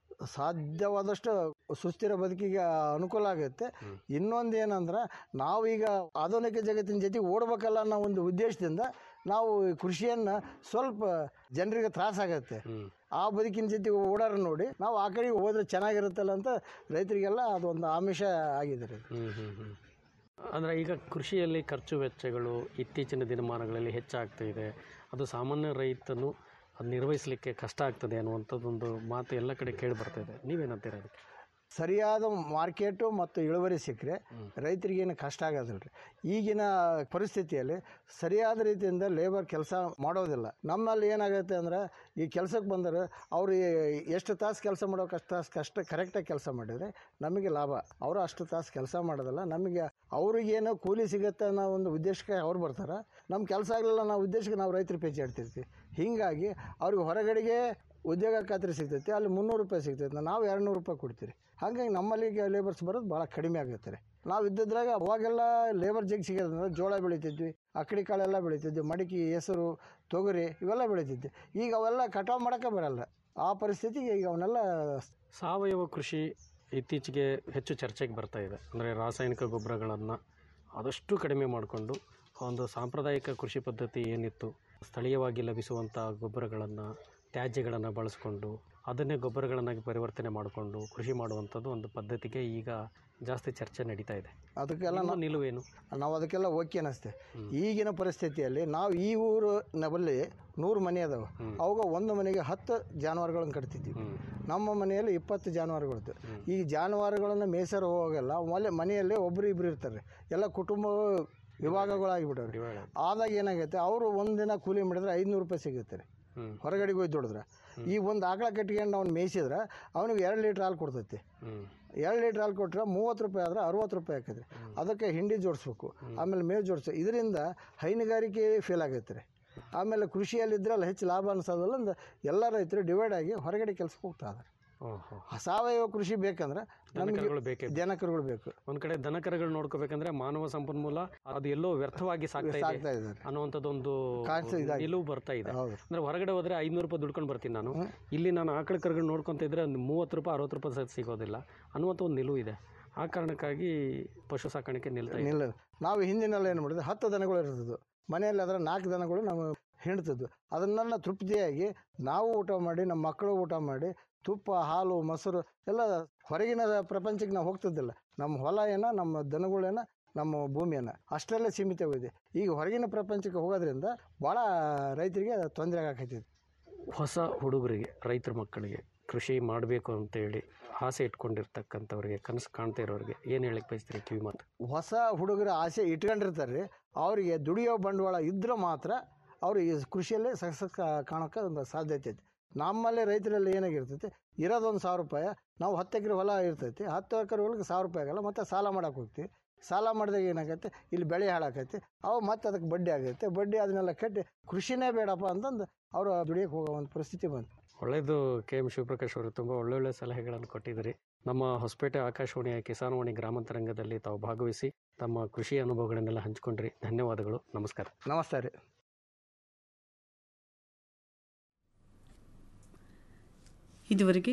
ಸಾಧ್ಯವಾದಷ್ಟು ಸುಸ್ಥಿರ ಬದುಕಿಗೆ ಅನುಕೂಲ ಆಗುತ್ತೆ ಇನ್ನೊಂದು ಏನಂದ್ರೆ ನಾವೀಗ ಆಧುನಿಕ ಜಗತ್ತಿನ ಜೊತೆ ಓಡ್ಬೇಕಲ್ಲ ಅನ್ನೋ ಒಂದು ಉದ್ದೇಶದಿಂದ ನಾವು ಈ ಕೃಷಿಯನ್ನು ಸ್ವಲ್ಪ ಜನರಿಗೆ ತ್ರಾಸಾಗತ್ತೆ ಹ್ಮ್ ಆ ಬದುಕಿನ ಜೊತೆ ಓಡಾರ ನೋಡಿ ನಾವು ಆ ಕಡೆಗೆ ಹೋದ್ರೆ ಚೆನ್ನಾಗಿರುತ್ತಲ್ಲ ಅಂತ ರೈತರಿಗೆಲ್ಲ ಅದೊಂದು ಆಮಿಷ ಆಗಿದೆ ರೀ ಹ್ಮ್ ಹ್ಮ್ ಹ್ಮ್ ಅಂದರೆ ಈಗ ಕೃಷಿಯಲ್ಲಿ ಖರ್ಚು ವೆಚ್ಚಗಳು ಇತ್ತೀಚಿನ ದಿನಮಾನಗಳಲ್ಲಿ ಹೆಚ್ಚಾಗ್ತಾ ಇದೆ ಅದು ಸಾಮಾನ್ಯ ರೈತನು ಅದು ನಿರ್ವಹಿಸಲಿಕ್ಕೆ ಕಷ್ಟ ಆಗ್ತದೆ ಅನ್ನುವಂಥದ್ದೊಂದು ಮಾತು ಎಲ್ಲ ಕಡೆ ಕೇಳಿ ಬರ್ತಾ ಇದೆ ನೀವೇನಂತೀರ ಅದಕ್ಕೆ ಸರಿಯಾದ ಮಾರ್ಕೆಟು ಮತ್ತು ಇಳುವರಿ ಸಿಕ್ಕರೆ ರೈತರಿಗೇನು ಕಷ್ಟ ಆಗೋದಿಲ್ಲ ರೀ ಈಗಿನ ಪರಿಸ್ಥಿತಿಯಲ್ಲಿ ಸರಿಯಾದ ರೀತಿಯಿಂದ ಲೇಬರ್ ಕೆಲಸ ಮಾಡೋದಿಲ್ಲ ನಮ್ಮಲ್ಲಿ ಏನಾಗುತ್ತೆ ಅಂದ್ರೆ ಈ ಕೆಲಸಕ್ಕೆ ಬಂದರೆ ಅವರು ಎಷ್ಟು ತಾಸು ಕೆಲಸ ಮಾಡೋಕೆ ಅಷ್ಟು ತಾಸು ಕಷ್ಟ ಕರೆಕ್ಟಾಗಿ ಕೆಲಸ ಮಾಡಿದರೆ ನಮಗೆ ಲಾಭ ಅವರು ಅಷ್ಟು ತಾಸು ಕೆಲಸ ಮಾಡೋದಿಲ್ಲ ನಮಗೆ ಅವ್ರಿಗೇನೋ ಕೂಲಿ ಸಿಗುತ್ತೆ ಅನ್ನೋ ಒಂದು ಉದ್ದೇಶಕ್ಕೆ ಅವ್ರು ಬರ್ತಾರೆ ನಮ್ಮ ಕೆಲಸ ಆಗಲಿಲ್ಲ ನಾವು ಉದ್ದೇಶಕ್ಕೆ ನಾವು ರೈತರು ಪೇಚಿ ಆಡ್ತಿರ್ತೀವಿ ಹೀಗಾಗಿ ಅವ್ರಿಗೆ ಹೊರಗಡೆಗೆ ಉದ್ಯೋಗ ಖಾತ್ರಿ ಸಿಗ್ತೈತಿ ಅಲ್ಲಿ ಮುನ್ನೂರು ರೂಪಾಯಿ ಸಿಗ್ತೈತೆ ನಾವು ಎರಡು ನೂರು ರೂಪಾಯಿ ಕೊಡ್ತೀರಿ ಹಾಗಾಗಿ ನಮ್ಮಲ್ಲಿಗೆ ಲೇಬರ್ಸ್ ಬರೋದು ಭಾಳ ಕಡಿಮೆ ಆಗುತ್ತೆ ರೀ ನಾವು ಇದ್ದಿದ್ರಾಗ ಅವಾಗೆಲ್ಲ ಲೇಬರ್ ಜಗ್ ಸಿಗೋದಂದ್ರೆ ಜೋಳ ಬೆಳಿತಿದ್ವಿ ಅಕ್ಕಡಿ ಕಾಳೆಲ್ಲ ಬೆಳಿತಿದ್ವಿ ಮಡಿಕೆ ಹೆಸರು ತೊಗರಿ ಇವೆಲ್ಲ ಬೆಳಿತಿದ್ವಿ ಈಗ ಅವೆಲ್ಲ ಕಟಾವು ಮಾಡೋಕ್ಕೆ ಬರಲ್ಲ ಆ ಪರಿಸ್ಥಿತಿಗೆ ಈಗ ಅವನ್ನೆಲ್ಲ ಸಾವಯವ ಕೃಷಿ ಇತ್ತೀಚೆಗೆ ಹೆಚ್ಚು ಚರ್ಚೆಗೆ ಬರ್ತಾ ಇದೆ ಅಂದರೆ ರಾಸಾಯನಿಕ ಗೊಬ್ಬರಗಳನ್ನು ಆದಷ್ಟು ಕಡಿಮೆ ಮಾಡಿಕೊಂಡು ಒಂದು ಸಾಂಪ್ರದಾಯಿಕ ಕೃಷಿ ಪದ್ಧತಿ ಏನಿತ್ತು ಸ್ಥಳೀಯವಾಗಿ ಲಭಿಸುವಂಥ ಗೊಬ್ಬರಗಳನ್ನು ತ್ಯಾಜ್ಯಗಳನ್ನು ಬಳಸ್ಕೊಂಡು ಅದನ್ನೇ ಗೊಬ್ಬರಗಳನ್ನಾಗಿ ಪರಿವರ್ತನೆ ಮಾಡಿಕೊಂಡು ಕೃಷಿ ಮಾಡುವಂಥದ್ದು ಒಂದು ಪದ್ಧತಿಗೆ ಈಗ ಜಾಸ್ತಿ ಚರ್ಚೆ ನಡೀತಾ ಇದೆ ಅದಕ್ಕೆಲ್ಲ ನಿಮ್ಮ ನಾವು ನಿಲುವೇನು ನಾವು ಅದಕ್ಕೆಲ್ಲ ಓಕೆ ಅನ್ನಿಸ್ತೆ ಹ್ಮ್. ಈಗಿನ ಪರಿಸ್ಥಿತಿಯಲ್ಲಿ ನಾವು ಈ ಊರು ನಬಲ್ಲಿ ನೂರು ಮನೆ ಅದಾವೆ ಹ್ಮ್. ಅವಾಗ ಒಂದು ಮನೆಗೆ ಹತ್ತು ಜಾನುವಾರುಗಳನ್ನು ಕಟ್ತಿದ್ವಿ ಹ್ಮ್. ನಮ್ಮ ಮನೆಯಲ್ಲಿ ಇಪ್ಪತ್ತು ಜಾನುವಾರುಗಳಿತ್ತು ಹ್ಮ್. ಈ ಜಾನುವಾರುಗಳನ್ನು ಮೇಸರು ಹೋಗಲ್ಲ ಒಲೆ ಮನೆಯಲ್ಲೇ ಒಬ್ಬರು ಇಬ್ಬರು ಇರ್ತಾರೆ ಎಲ್ಲ ಕುಟುಂಬ ವಿಭಾಗಗಳಾಗಿಬಿಟ್ಟವ್ರಿ ಇವಾಗ ಆದಾಗ ಏನಾಗೈತೆ ಅವರು ಒಂದಿನ ಕೂಲಿ ಮಾಡಿದ್ರೆ ಐದುನೂರು ರೂಪಾಯಿ ಸಿಗುತ್ತೆ ರೀ ಹ್ಮ್. ಹೊರಗಡೆಗೆ ಹೋಗಿ ದುಡಿದ್ರೆ ಈ ಒಂದು ಆಕಳ ಕಟ್ಕೊಂಡು ಅವ್ನು ಮೇಯಿಸಿದ್ರೆ ಅವನಿಗೆ ಎರಡು ಲೀಟ್ರ್ ಹಾಲು ಕೊಡ್ತೈತಿ ಹ್ಮ್. ಎರಡು ಲೀಟ್ರ್ ಹಾಲು ಕೊಟ್ಟರೆ ಮೂವತ್ತು ರೂಪಾಯಿ ಆದ್ರೆ ಅರವತ್ತು ರೂಪಾಯಿ ಆಕೈತೆ ಅದಕ್ಕೆ ಹಿಂಡಿ ಜೋಡಿಸ್ಬೇಕು ಆಮೇಲೆ ಮೇವು ಜೋಡಿಸ್ಬೇಕು ಇದರಿಂದ ಹೈನುಗಾರಿಕೆ ಫೇಲ್ ಆಗೈತೆ ರೀ ಆಮೇಲೆ ಕೃಷಿಯಲ್ಲಿದ್ರಲ್ಲ ಹೆಚ್ಚು ಲಾಭ ಅನ್ಸೋದಲ್ಲ ಅಂದ ಎಲ್ಲ ರೈತರು ಡಿವೈಡ್ ಆಗಿ ಹೊರಗಡೆ ಕೆಲ್ಸಕ್ಕೆ ಹೋಗ್ತಾ ಇದಾರೆ ಓಹೋ ಸಾವಯವ ಕೃಷಿ ಬೇಕಂದ್ರೆ ನಮಗೆ ದನಕರುಗಳು ಬೇಕೇ ಬೇಕು. ಜನಕರುಗಳು ಬೇಕು ಒಂದ್ ಕಡೆ ದನಕರುಗಳು ನೋಡ್ಕೋಬೇಕಂದ್ರೆ ಮಾನವ ಸಂಪನ್ಮೂಲ ಅದು ಎಲ್ಲೋ ವ್ಯರ್ಥವಾಗಿ ಸಾಕ್ತಾ ಇದೆ ಸಾಕ್ತಾ ಇದ್ದಾರೆ ಅನ್ನುವಂಥದ್ದೊಂದು ಕಾಣಿಸ್ತಾ ಇದಾಗಿದೆ. ನಿಲುವು ಬರ್ತಾ ಇದೆ ಹೌದು ಅಂದ್ರೆ ಹೊರಗಡೆ ಹೋದ್ರೆ ಐನೂರು ರೂಪಾಯಿ ದುಡ್ಕೊಂಡು ಬರ್ತೀನಿ ನಾನು ಹ್ಮ್. ಇಲ್ಲಿ ನಾನು ಆಕಳ ಕರುಗಳು ನೋಡ್ಕೊಂತ ಇದ್ರೆ ಒಂದು ಮೂವತ್ತು ರೂಪಾಯಿ ಅರವತ್ತು ರೂಪಾಯಿ ಸಹ ಸಿಗೋದಿಲ್ಲ ಅನ್ನುವಂಥ ಒಂದು ನಿಲುವು ಇದೆ ಆ ಕಾರಣಕ್ಕಾಗಿ ಪಶು ಸಾಕಾಣಿಕೆ ನಿಲ್ತಾ ಇದೆ ನಿಲ್ಲ ನಾವು ಹಿಂದಿನೆಲ್ಲ ಏನು ಮಾಡಿದ್ವಿ ಹತ್ತು ದನಗಳು ಇರ್ತದ್ದು ಮನೆಯಲ್ಲಿ ಅದರ ನಾಲ್ಕು ದನಗಳು ನಾವು ಹಿಂಡ್ತಿದ್ವು ಅದನ್ನೆಲ್ಲ ತೃಪ್ತಿಯಾಗಿ ನಾವು ಊಟ ಮಾಡಿ ನಮ್ಮ ಮಕ್ಕಳು ಊಟ ಮಾಡಿ ತುಪ್ಪ ಹಾಲು ಮೊಸರು ಎಲ್ಲ ಹೊರಗಿನ ಪ್ರಪಂಚಕ್ಕೆ ನಾವು ಹೋಗ್ತಿದ್ದಿಲ್ಲ ನಮ್ಮ ಹೊಲ ಏನ ನಮ್ಮ ದನಗಳೇನ ನಮ್ಮ ಭೂಮಿಯನ್ನ ಅಷ್ಟರಲ್ಲೇ ಸೀಮಿತವಾಗಿದೆ ಈಗ ಹೊರಗಿನ ಪ್ರಪಂಚಕ್ಕೆ ಹೋಗೋದ್ರಿಂದ ಭಾಳ ರೈತರಿಗೆ ತೊಂದರೆ ಆಗಕತ್ತೈತಿ ಹೊಸ ಹುಡುಗರಿಗೆ ರೈತರ ಮಕ್ಕಳಿಗೆ ಕೃಷಿ ಮಾಡಬೇಕು ಅಂತೇಳಿ ಆಸೆ ಇಟ್ಕೊಂಡಿರ್ತಕ್ಕಂಥವ್ರಿಗೆ ಕನಸು ಕಾಣ್ತಾ ಇರೋರಿಗೆ ಏನು ಹೇಳಕ್ಕೆ ಬಯಸ್ತೀರಿ ಕಿವಿ ಮಾತು ಹೊಸ ಹುಡುಗರ ಆಸೆ ಇಟ್ಕೊಂಡಿರ್ತಾರೆ ರೀ ಅವರಿಗೆ ದುಡಿಯೋ ಬಂಡವಾಳ ಇದ್ರೆ ಮಾತ್ರ ಅವರು ಈ ಕೃಷಿಯಲ್ಲೇ ಸಕ್ಸಸ್ ಕಾಣೋಕ್ಕೆ ಒಂದು ಸಾಧ್ಯತೆ ಐತಿ ನಮ್ಮಲ್ಲಿ ರೈತರಲ್ಲಿ ಏನಾಗಿರ್ತೈತಿ ಇರೋದೊಂದು ಸಾವಿರ ರೂಪಾಯಿ ನಾವು ಹತ್ತು ಎಕರೆ ಹೊಲ ಇರ್ತೈತಿ ಹತ್ತು ಎಕರೆ ಹೊಲಕ್ಕೆ ಸಾವಿರ ರೂಪಾಯಿ ಆಗಲ್ಲ ಮತ್ತೆ ಸಾಲ ಮಾಡಕ್ಕೆ ಹೋಗ್ತೀವಿ ಸಾಲ ಮಾಡಿದಾಗ ಏನಾಗೈತೆ ಇಲ್ಲಿ ಬೆಳೆ ಹಾಳಾಕೈತಿ ಅವು ಮತ್ತೆ ಅದಕ್ಕೆ ಬಡ್ಡಿ ಆಗೈತೆ ಬಡ್ಡಿ ಅದನ್ನೆಲ್ಲ ಕಟ್ಟಿ ಕೃಷಿನೇ ಬೇಡಪ್ಪ ಅಂತಂದು ಅವರು ದುಡಿಯೋಕೆ ಹೋಗೋ ಒಂದು ಪರಿಸ್ಥಿತಿ ಬಂತು ಒಳ್ಳೆಯದು ಕೆ ಎಂ ಶಿವಪ್ರಕಾಶ್ ಅವರು ತುಂಬ ಒಳ್ಳೊಳ್ಳೆ ಸಲಹೆಗಳನ್ನು ಕೊಟ್ಟಿದ್ದೀರಿ ನಮ್ಮ ಹೊಸಪೇಟೆ ಆಕಾಶವಾಣಿಯ ಕಿಸಾನವಾಣಿ ಗ್ರಾಮಾಂತರಂಗದಲ್ಲಿ ತಾವು ಭಾಗವಹಿಸಿ ತಮ್ಮ ಕೃಷಿ ಅನುಭವಗಳನ್ನೆಲ್ಲ ಹಂಚಿಕೊಂಡ್ರಿ ಧನ್ಯವಾದಗಳು ನಮಸ್ಕಾರ ನಮಸ್ತೆ ರೀ ಇದುವರೆಗೆ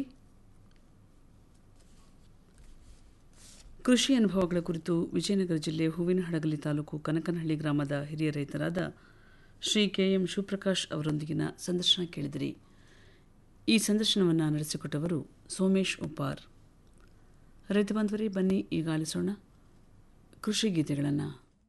ಕೃಷಿ ಅನುಭವಗಳ ಕುರಿತು ವಿಜಯನಗರ ಜಿಲ್ಲೆ ಹೂವಿನಹಡಗಲಿ ತಾಲೂಕು ಕನಕನಹಳ್ಳಿ ಗ್ರಾಮದ ಹಿರಿಯ ರೈತರಾದ ಶ್ರೀ ಕೆ ಎಂ ಶಿವಪ್ರಕಾಶ್ ಅವರೊಂದಿಗಿನ ಸಂದರ್ಶನ ಕೇಳಿದಿರಿ ಈ ಸಂದರ್ಶನವನ್ನು ನಡೆಸಿಕೊಟ್ಟವರು ಸೋಮೇಶ್ ಉಪಾರ್ ರೈತ ಬಾಂಧವರೇ ಬನ್ನಿ ಈಗ ಆಲಿಸೋಣ ಕೃಷಿ ಗೀತೆಗಳನ್ನು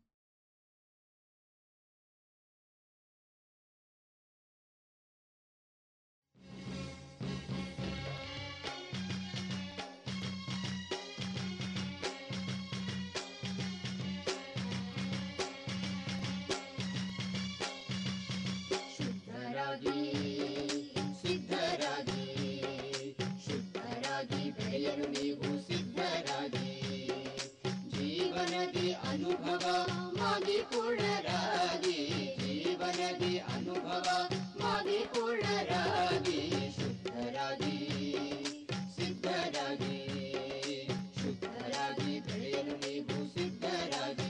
ಶುದ್ಧರಾಗಿ ಸಿದ್ಧರಾಗಿ ಶುದ್ಧರಾಗಿ ಬೆಳೆಯಲು ನೀವು ಸಿದ್ಧರಾಗಿ ಜೀವನದಿ ಅನುಭವ ಮಾಡಿಕೊಳ್ಳರಾಗಿ ಜೀವನದಿ ಅನುಭವ ಮಾಡಿಕೊಳ್ಳರಾಗಿ ಶುದ್ಧರಾಗಿ ಸಿದ್ಧರಾಗಿ ಶುದ್ಧರಾಗಿ ಬೆಳೆಯಲು ನೀವು ಸಿದ್ಧರಾಗಿ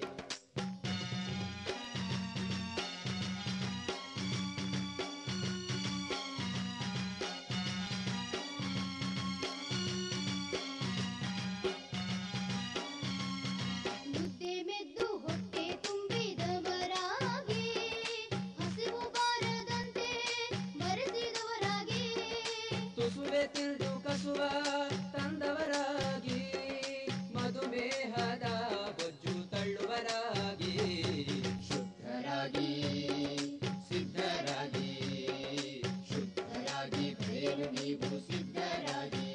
ಮುದ್ದೆ ಮೆದ್ದು ಹೊಟ್ಟೆ ತುಂಬಿದವರಾಗಿ ಹಸಿವು ಬಾರದಂತೆ ಬರೆಸಿದವರಾಗಿ ತುಸುವೆ ತಿಳಿದು ಕಸುವ ತಂದವರಾಗಿ ಮಧುಮೇಹದ ಬೊಜ್ಜು ತಳ್ಳುವರಾಗಿ ಶುದ್ಧರಾಗಿ ಸಿದ್ಧರಾಗಿ ಶುದ್ಧರಾಗಿ ಬೆಳೆಯಲು ನೀವು ಸಿದ್ಧರಾಗಿ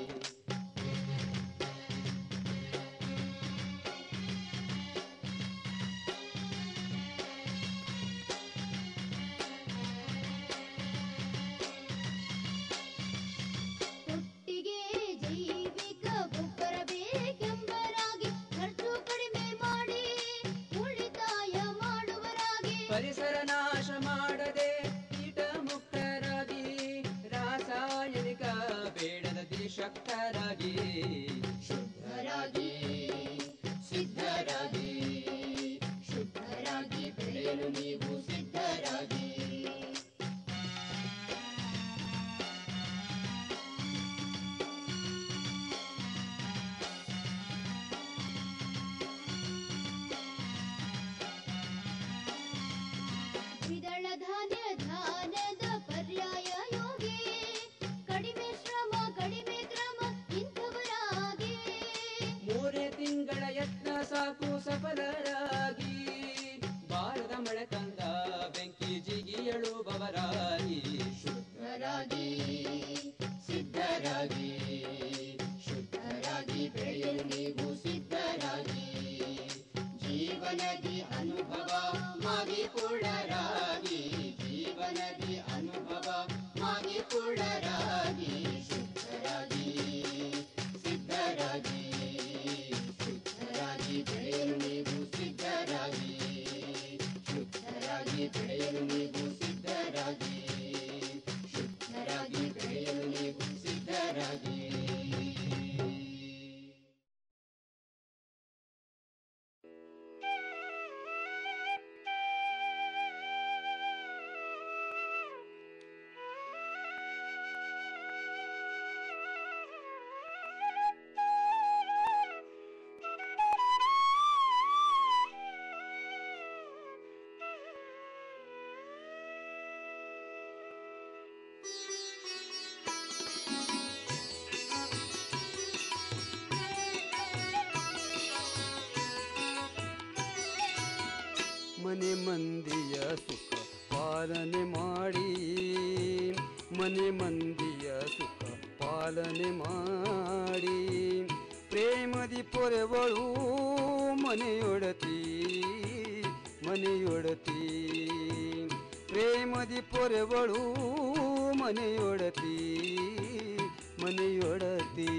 ಒಟ್ಟಿಗೆ ಜೈವಿಕ ಗೊಬ್ಬರ ಬೇಕೆಂಬರಾಗಿ ಖರ್ಚು ಕಡಿಮೆ ಮಾಡಿ ಉಳಿತಾಯ ಮಾಡುವರಾಗಿ ಪರಿಸರ ನಾಶ ಮಾಡದೆ ಕೀಟ ಮುಕ್ತರಾಗಿ ರಾಸಾಯನಿಕ ಬೇಡದ ಶಕ್ತರಾಗಿ ಶುದ್ಧರಾಗಿ ಸಿದ್ಧರಾಗಿ ಶುದ್ಧರಾಗಿ ಬೆಳೆಯಲು ನೀವು ಸಿದ್ಧರಾಗಿ ಶುದ್ಧರಾಗಿ ಬೆಳೆಯಲು ನೀವು ಸಿದ್ಧರಾಗಿ ಶುದ್ಧರಾಗಿ ಬೆಳೆಯಲು ನೀವು ಸಿದ್ಧರಾಗಿ ಮನೆ ಮಂದಿಯ ಸುಖ ಪಾಲನೆ ಮಾಡಿ ಮನೆ ಮಂದಿಯ ಸುಖ ಪಾಲನೆ ಮಾಡಿ ಪ್ರೇಮದಿ ಪೊರೆವಳು ಮನೆಯೊಡತಿ ಮನೆಯೊಡತಿ ಪ್ರೇಮದಿ ಪೊರೆವಳು ಮನೆಯೊಡತಿ ಮನೆಯೊಡತಿ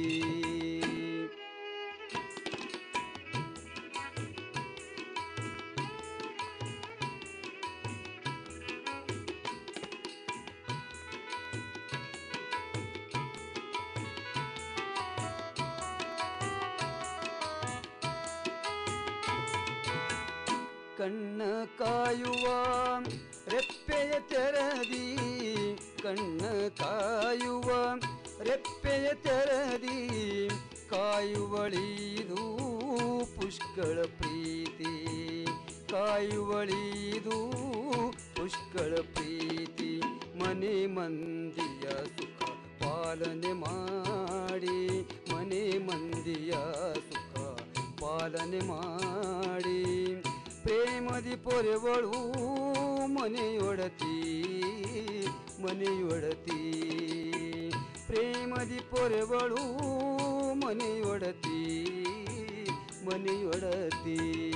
ಕಣ್ಣ ಕಾಯುವ ರೆಪ್ಪೆಯ ತೆರದಿ ಕಣ್ಣ ಕಾಯುವ ರೆಪ್ಪೆಯ ತೆರದಿ ಕಾಯುವಳಿದು ಪುಷ್ಕಳ ಪ್ರೀತಿ ಕಾಯುವಳಿದು ಪುಷ್ಕಳ ಪ್ರೀತಿ ಮನೆ ಮಂದಿಯ ಸುಖ ಪಾಲನೆ ಮಾಡಿ ಮನೆ ಮಂದಿಯ ಸುಖ ಪಾಲನೆ ಮಾಡಿ ಪ್ರೇಮದಿ ಪೊರೆವಳು ಮನೆಯೊಡತಿ ಮನೆಯೊಡತಿ ಪ್ರೇಮದಿ ಪೊರೆವಳು ಮನೆಯೊಡತಿ ಮನೆಯೊಡತಿ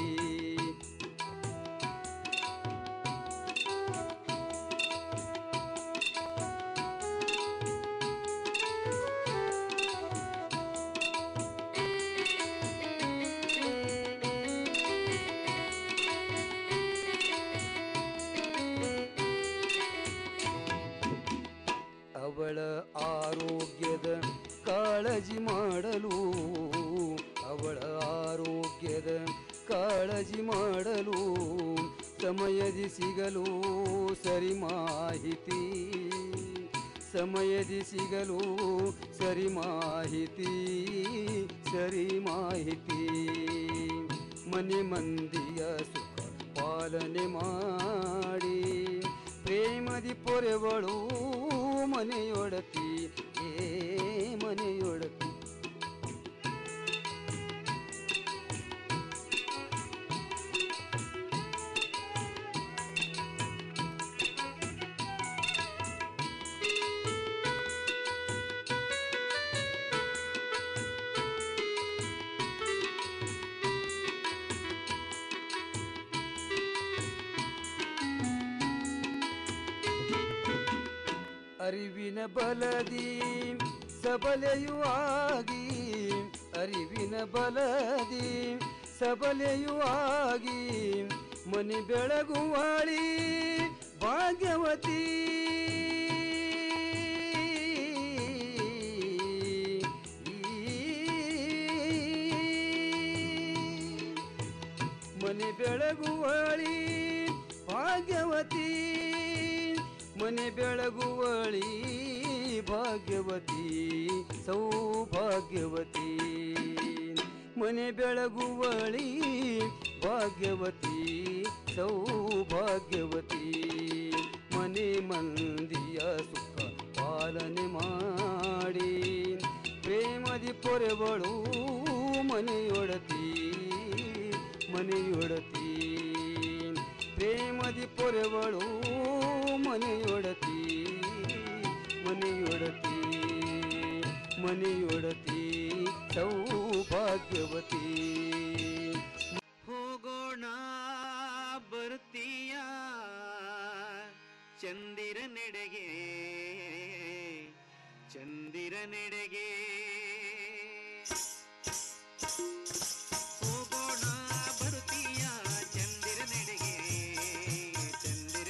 ಅವಳ ಆರೋಗ್ಯದ ಕಾಳಜಿ ಮಾಡಲು ಅವಳ ಆರೋಗ್ಯದ ಕಾಳಜಿ ಮಾಡಲು ಸಮಯದಿ ಸಿಗಲು ಸರಿ ಮಾಹಿತಿ ಸಮಯದಿ ಸಿಗಲು ಸರಿ ಮಾಹಿತಿ ಸರಿ ಮಾಹಿತಿ ಮನೆ ಮಂದಿಯ ಸುಖ ಪಾಲನೆ ಮಾಡಿ ಪ್ರೇಮದಿ ಪೊರೆವಳು ಮನೆಯೊಡತಿ ಏ ಮನೆಯೊಡತಿ ಅರಿವಿನ ಬಲದಿ ಸಬಲೆಯುವಾಗಿ ಅರಿವಿನ ಬಲದಿ ಸಬಲೆಯುವಾಗಿ ಮನೆ ಬೆಳಗುವಾಳಿ ಭಾಗ್ಯವತಿ ಮನೆ ಬೆಳಗುವಳಿ ಭಾಗ್ಯವತಿ ಮನೆ ಬೆಳಗುವಳಿ ಭಾಗ್ಯವತಿ ಸೌಭಾಗ್ಯವತಿ ಮನೆ ಬೆಳಗುವಳಿ ಭಾಗ್ಯವತಿ ಸೌಭಾಗ್ಯವತಿ ಮನೆ ಮಂದಿಯ ಸುಖ ಪಾಲನೆ ಮಾಡಿ ಪ್ರೇಮದಿ ಪೊರೆವಳು ಮನೆಯೊಡತಿ ಮನೆಯೊಡತಿ ಪ್ರೇಮದಿ ಪೊರೆವಳು ಮನೆಯೊಡತಿ ಮನೆಯೊಡತಿ ಮನೆಯೊಡತಿ ಸೌಭಾಗ್ಯವತಿ ಹೋಗೋಣ ಬರ್ತೀಯ ಚಂದಿರ ನೆಡೆಗೆ ಚಂದಿರ ನೆಡೆಗೆ ಹೋಗೋಣ ಬರ್ತೀಯ ಚಂದಿರ ನೆಡೆಗೆ ಚಂದಿರ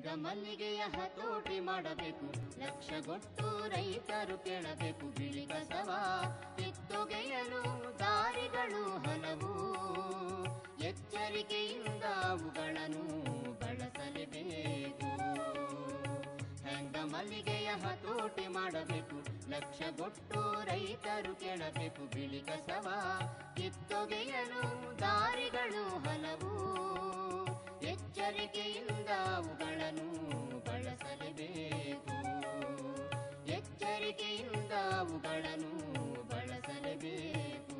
ಹೆಂಗ ಮಲ್ಲಿಗೆಯ ಹತೋಟಿ ಮಾಡಬೇಕು ಲಕ್ಷಗೊಟ್ಟು ರೈತರು ಕೇಳಬೇಕು ಬಿಳಿ ಕಸವ ಕಿತ್ತೊಗೆಯಲು ದಾರಿಗಳು ಹಲವು ಎಚ್ಚರಿಕೆಯಿಂದ ಅವುಗಳನ್ನು ಬಳಸಲೇಬೇಕು ಹೆಂಗ ಮಲ್ಲಿಗೆಯ ಹತೋಟಿ ಮಾಡಬೇಕು ಲಕ್ಷಗೊಟ್ಟು ರೈತರು ಕೇಳಬೇಕು ಬಿಳಿ ಕಸವ ಕಿತ್ತೊಗೆಯಲು ದಾರಿಗಳು ಹಲವು ಎಚ್ಚರಿಕೆಯಿಂದ ಅವುಗಳನ್ನು ಬಳಸಲೇಬೇಕು ಎಚ್ಚರಿಕೆಯಿಂದ ಅವುಗಳನ್ನು ಬಳಸಲೇಬೇಕು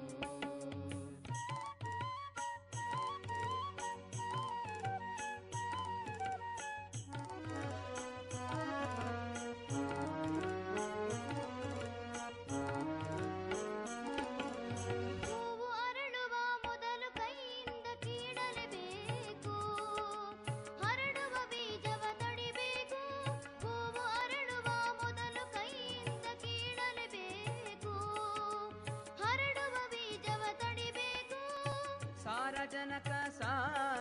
ಹೂವು ಅರಳುವ ಮೊದಲು ಕೈಯಿಂದ ಕೀಳಲೇಬೇಕು ಹರಡುವ ಬೀಜವ ತಡಿಬೇಕು ಹೂವು ಅರಳುವ ಮೊದಲು ಕೈಯಿಂದ ಕೀಳಲೇಬೇಕು ಹರಡುವ ಬೀಜವ ತಡಿಬೇಕು ಸಾರಜನಕ